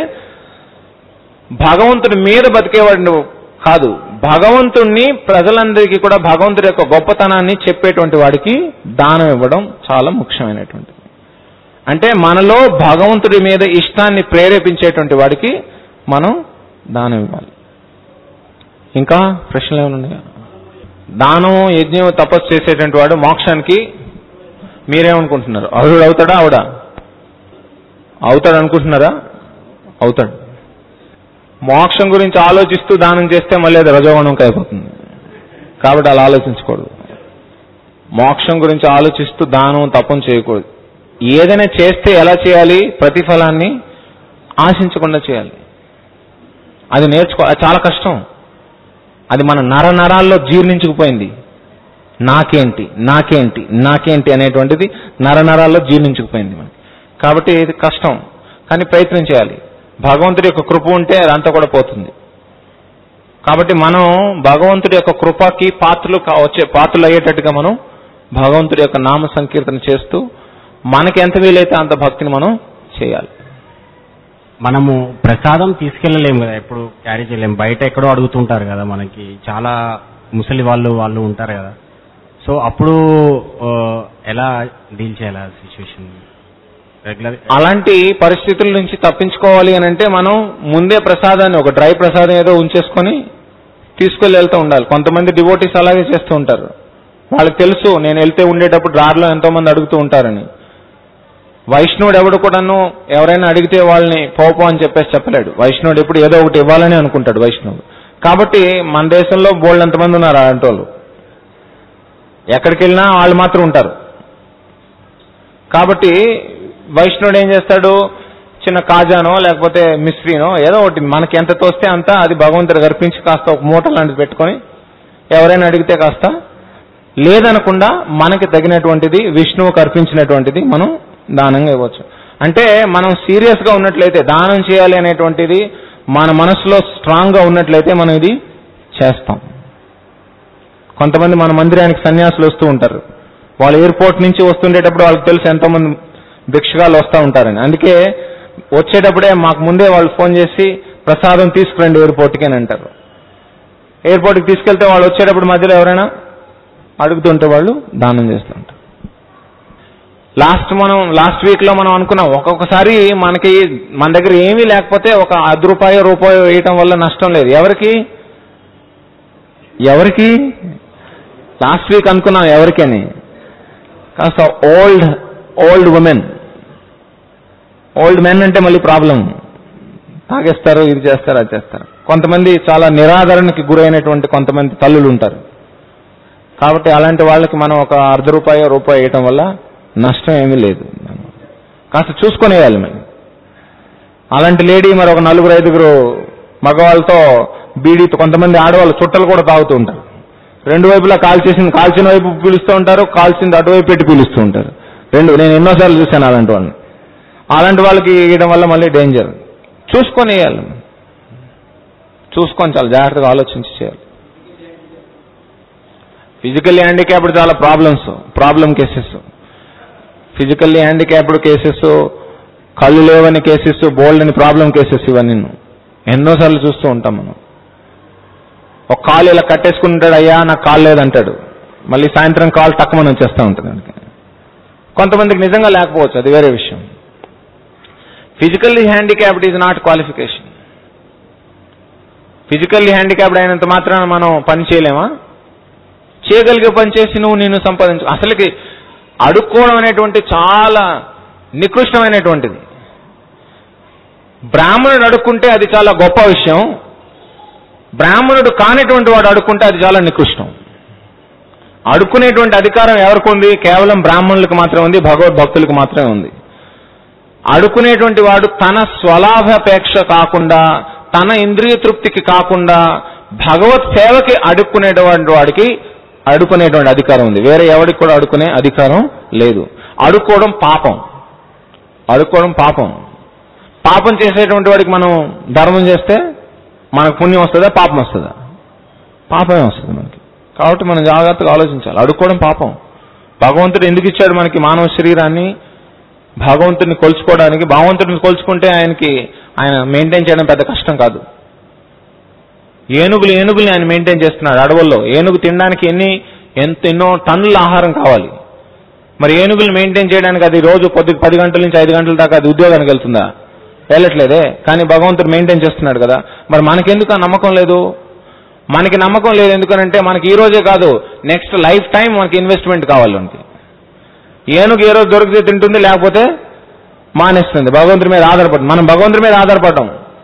భగవంతుడి మీద బతికేవాడిని కాదు భగవంతుణ్ణి ప్రజలందరికీ కూడా భగవంతుడి యొక్క గొప్పతనాన్ని చెప్పేటువంటి వాడికి దానం ఇవ్వడం చాలా ముఖ్యమైనటువంటిది అంటే మనలో భగవంతుడి మీద ఇష్టాన్ని ప్రేరేపించేటువంటి వాడికి మనం దానం ఇవ్వాలి ఇంకా ప్రశ్నలు ఏమైనా ఉన్నాయా దానం యజ్ఞం తపస్సు చేసేటువంటి వాడు మోక్షానికి మీరేమనుకుంటున్నారు అర్హుడు అవుతాడా అవుడా అవుతాడు అనుకుంటున్నారా అవుతాడు మోక్షం గురించి ఆలోచిస్తూ దానం చేస్తే మళ్ళీ అది రజోగుణంకి అయిపోతుంది కాబట్టి అలా ఆలోచించకూడదు మోక్షం గురించి ఆలోచిస్తూ దానం తపం చేయకూడదు ఏదైనా చేస్తే ఎలా చేయాలి ప్రతిఫలాన్ని ఆశించకుండా చేయాలి అది నేర్చుకో అది చాలా కష్టం అది మన నర నరాల్లో జీర్ణించుకుపోయింది నాకేంటి నాకేంటి నాకేంటి అనేటువంటిది నర నరాల్లో జీర్ణించుకుపోయింది మనకి కాబట్టి ఇది కష్టం కానీ ప్రయత్నం చేయాలి భగవంతుడి యొక్క కృప ఉంటే అదంతా కూడా పోతుంది కాబట్టి మనం భగవంతుడి యొక్క కృపకి పాత్రలు కా- వచ్చే పాత్రలు అయ్యేటట్టుగా మనం భగవంతుడి యొక్క నామ సంకీర్తన చేస్తూ మనకి ఎంత వీలైతే అంత భక్తిని మనం చేయాలి మనము ప్రసాదం తీసుకెళ్ళలేము కదా ఎప్పుడు క్యారీ చేయలేము బయట ఎక్కడో అడుగుతుంటారు కదా మనకి చాలా ముసలి వాళ్ళు వాళ్ళు ఉంటారు కదా సో అప్పుడు ఆ, ఎలా డీల్ చేయాలి ఆ సిచ్యువేషన్ రెగ్యులర్ అలాంటి పరిస్థితుల నుంచి తప్పించుకోవాలి అని అంటే మనం ముందే ప్రసాదాన్ని ఒక డ్రై ప్రసాదం ఏదో ఉంచేసుకొని తీసుకెళ్ళి వెళ్తూ ఉండాలి కొంతమంది డివోటీస్ అలాగే చేస్తూ ఉంటారు వాళ్ళకి తెలుసు నేను వెళ్తే ఉండేటప్పుడు దారిలో ఎంతో మంది అడుగుతూ ఉంటారని వైష్ణవుడు ఎవడు కూడాను ఎవరైనా అడిగితే వాళ్ళని పోపో అని చెప్పేసి చెప్పలేడు వైష్ణవుడు ఎప్పుడు ఏదో ఒకటి ఇవ్వాలని అనుకుంటాడు వైష్ణవుడు కాబట్టి మన దేశంలో బోల్డ్ ఎంతమంది ఉన్నారు అలాంటి వాళ్ళు ఎక్కడికి వెళ్ళినా వాళ్ళు మాత్రం ఉంటారు కాబట్టి వైష్ణవుడు ఏం చేస్తాడు చిన్న కాజానో లేకపోతే మిశ్రీనో ఏదో ఒకటి మనకి ఎంత తోస్తే అంత అది భగవంతుడు గర్పించి కాస్త ఒక మూట లాంటిది పెట్టుకొని ఎవరైనా అడిగితే కాస్త లేదనకుండా మనకి తగినటువంటిది విష్ణువుకు అర్పించినటువంటిది మనం దానంగా ఇవ్వచ్చు అంటే మనం సీరియస్ గా ఉన్నట్లయితే దానం చేయాలి అనేటువంటిది మన మనసులో స్ట్రాంగ్ గా ఉన్నట్లయితే మనం ఇది చేస్తాం కొంతమంది మన మందిరానికి సన్యాసులు వస్తూ ఉంటారు వాళ్ళు ఎయిర్పోర్ట్ నుంచి వస్తుండేటప్పుడు వాళ్ళకి తెలుసు ఎంతో మంది భిక్షగాలు వస్తూ ఉంటారని అందుకే వచ్చేటప్పుడే మాకు ముందే వాళ్ళు ఫోన్ చేసి ప్రసాదం తీసుకురండి ఎయిర్పోర్ట్కి అని అంటారు ఎయిర్పోర్ట్కి తీసుకెళ్తే వాళ్ళు వచ్చేటప్పుడు మధ్యలో ఎవరైనా అడుగుతుంటే వాళ్ళు దానం చేస్తూ ఉంటారు లాస్ట్ మనం లాస్ట్ వీక్ లో మనం అనుకున్నాం ఒక్కొక్కసారి మనకి మన దగ్గర ఏమీ లేకపోతే ఒక అర్ధ రూపాయో రూపాయో వేయటం వల్ల నష్టం లేదు ఎవరికి ఎవరికి లాస్ట్ వీక్ అనుకున్నాం ఎవరికని కాస్త old old women old men అంటే మళ్ళీ ప్రాబ్లం తాగేస్తారు ఇది చేస్తారు అది చేస్తారు కొంతమంది చాలా నిరాదరణకి గురైనటువంటి కొంతమంది తల్లులు ఉంటారు కాబట్టి అలాంటి వాళ్ళకి మనం ఒక అర్ధ రూపాయో రూపాయి వేయటం వల్ల నష్టం ఏమీ లేదు కాస్త చూసుకొని వేయాలి మరి అలాంటి లేడీ మరి ఒక నలుగురు ఐదుగురు మగవాళ్ళతో బీడీతో కొంతమంది ఆడవాళ్ళు చుట్టలు కూడా తాగుతూ ఉంటారు రెండు వైపులా కాల్చేసింది కాల్చిన వైపు పీలుస్తూ ఉంటారు కాల్చింది అటువైపు పెట్టి పీలుస్తూ ఉంటారు రెండు నేను ఎన్నోసార్లు చూశాను అలాంటి వాళ్ళని అలాంటి వాళ్ళకి ఇవ్వడం వల్ల మళ్ళీ డేంజర్ చూసుకొని వేయాలి చూసుకొని చాలా జాగ్రత్తగా ఆలోచించి చేయాలి ఫిజికల్లీ హ్యాండిక్యాప్డ్ చాలా problems problem cases physically handicapped cases కళ్ళు లేవని కేసెస్ బోల్డ్ అని ప్రాబ్లం కేసెస్ ఇవన్నీ ఎన్నోసార్లు చూస్తూ ఉంటాం మనం ఒక కాలు ఇలా కట్టేసుకుని ఉంటాడు అయ్యా నాకు కాలు లేదంటాడు మళ్ళీ సాయంత్రం కాలు టక్కుమని వచ్చేస్తూ ఉంటుంది అందుకే కొంతమందికి నిజంగా లేకపోవచ్చు అది వేరే విషయం physically handicapped is not qualification physically handicapped అయినంత మాత్రాన మనం పని చేయలేమా చేయగలిగే పని చేసి నువ్వు నిన్ను సంపాదించు అసలుకి అడుక్కోవడం అనేటువంటి చాలా నికృష్టమైనటువంటిది బ్రాహ్మణుడు అడుక్కుంటే అది చాలా గొప్ప విషయం బ్రాహ్మణుడు కానిటువంటి వాడు అడుక్కుంటే అది చాలా నికృష్టం అడుక్కునేటువంటి అధికారం ఎవరికి ఉంది కేవలం బ్రాహ్మణులకు మాత్రమే ఉంది భగవద్భక్తులకు మాత్రమే ఉంది అడుక్కునేటువంటి వాడు తన స్వలాభాపేక్ష కాకుండా తన ఇంద్రియ తృప్తికి కాకుండా భగవత్ సేవకి అడుక్కునేటువంటి వాడికి అడుక్కునేటువంటి అధికారం ఉంది వేరే ఎవరికి కూడా అడుక్కునే అధికారం లేదు అడుక్కోవడం పాపం అడుక్కోవడం పాపం పాపం చేసేటువంటి వాడికి మనం ధర్మం చేస్తే మనకు పుణ్యం వస్తుందా పాపం వస్తుందా పాపమే వస్తుంది మనకి కాబట్టి మనం జాగ్రత్తగా ఆలోచించాలి అడుక్కోవడం పాపం భగవంతుడు ఎందుకు ఇచ్చాడు మనకి మానవ శరీరాన్ని భగవంతుడిని కొలుచుకోవడానికి భగవంతుడిని కొలుచుకుంటే ఆయనకి ఆయన మెయింటైన్ చేయడం పెద్ద కష్టం కాదు ఏనుగులు ఏనుగుల్ని ఆయన మెయింటైన్ చేస్తున్నాడు అడవుల్లో ఏనుగు తినడానికి ఎన్ని ఎంత ఎన్నో టన్నుల ఆహారం కావాలి మరి ఏనుగులు మెయింటైన్ చేయడానికి అది రోజు కొద్ది పది గంటల నుంచి ఐదు గంటల దాకా అది ఉద్యోగానికి వెళ్తుందా వెళ్ళట్లేదే కానీ భగవంతుడు మెయింటైన్ చేస్తున్నాడు కదా మరి మనకెందుకు ఆ నమ్మకం లేదు మనకి నమ్మకం లేదు ఎందుకనంటే మనకి ఈ రోజే కాదు నెక్స్ట్ లైఫ్ టైం మనకి ఇన్వెస్ట్మెంట్ కావాలి మనకి ఏనుగు ఏ రోజు దొరికితే తింటుంది లేకపోతే మానేస్తుంది భగవంతుడి మీద ఆధారపడి మనం భగవంతుడి మీద ఆధారపడటం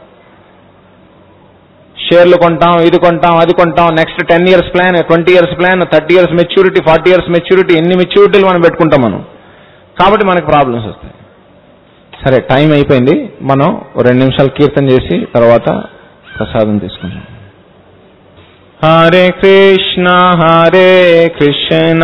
షేర్లు కొంటాం ఇది కొంటాం అది కొంటాం next ten years plan twenty years plan thirty years maturity forty years maturity ఎన్ని మెచ్యూరిటీలు మనం పెట్టుకుంటాం మనం కాబట్టి మనకి ప్రాబ్లమ్స్ వస్తాయి సరే టైం అయిపోయింది మనం ఓ రెండు నిమిషాలు కీర్తన చేసి తర్వాత ప్రసాదం తీసుకుందాం హరే కృష్ణ హరే కృష్ణ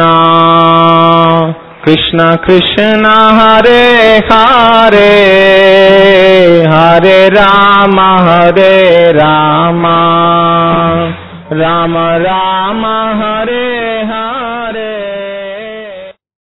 కృష్ణ కృష్ణ హరే హరే హరే రామ హరే రామ రామ రామ హరే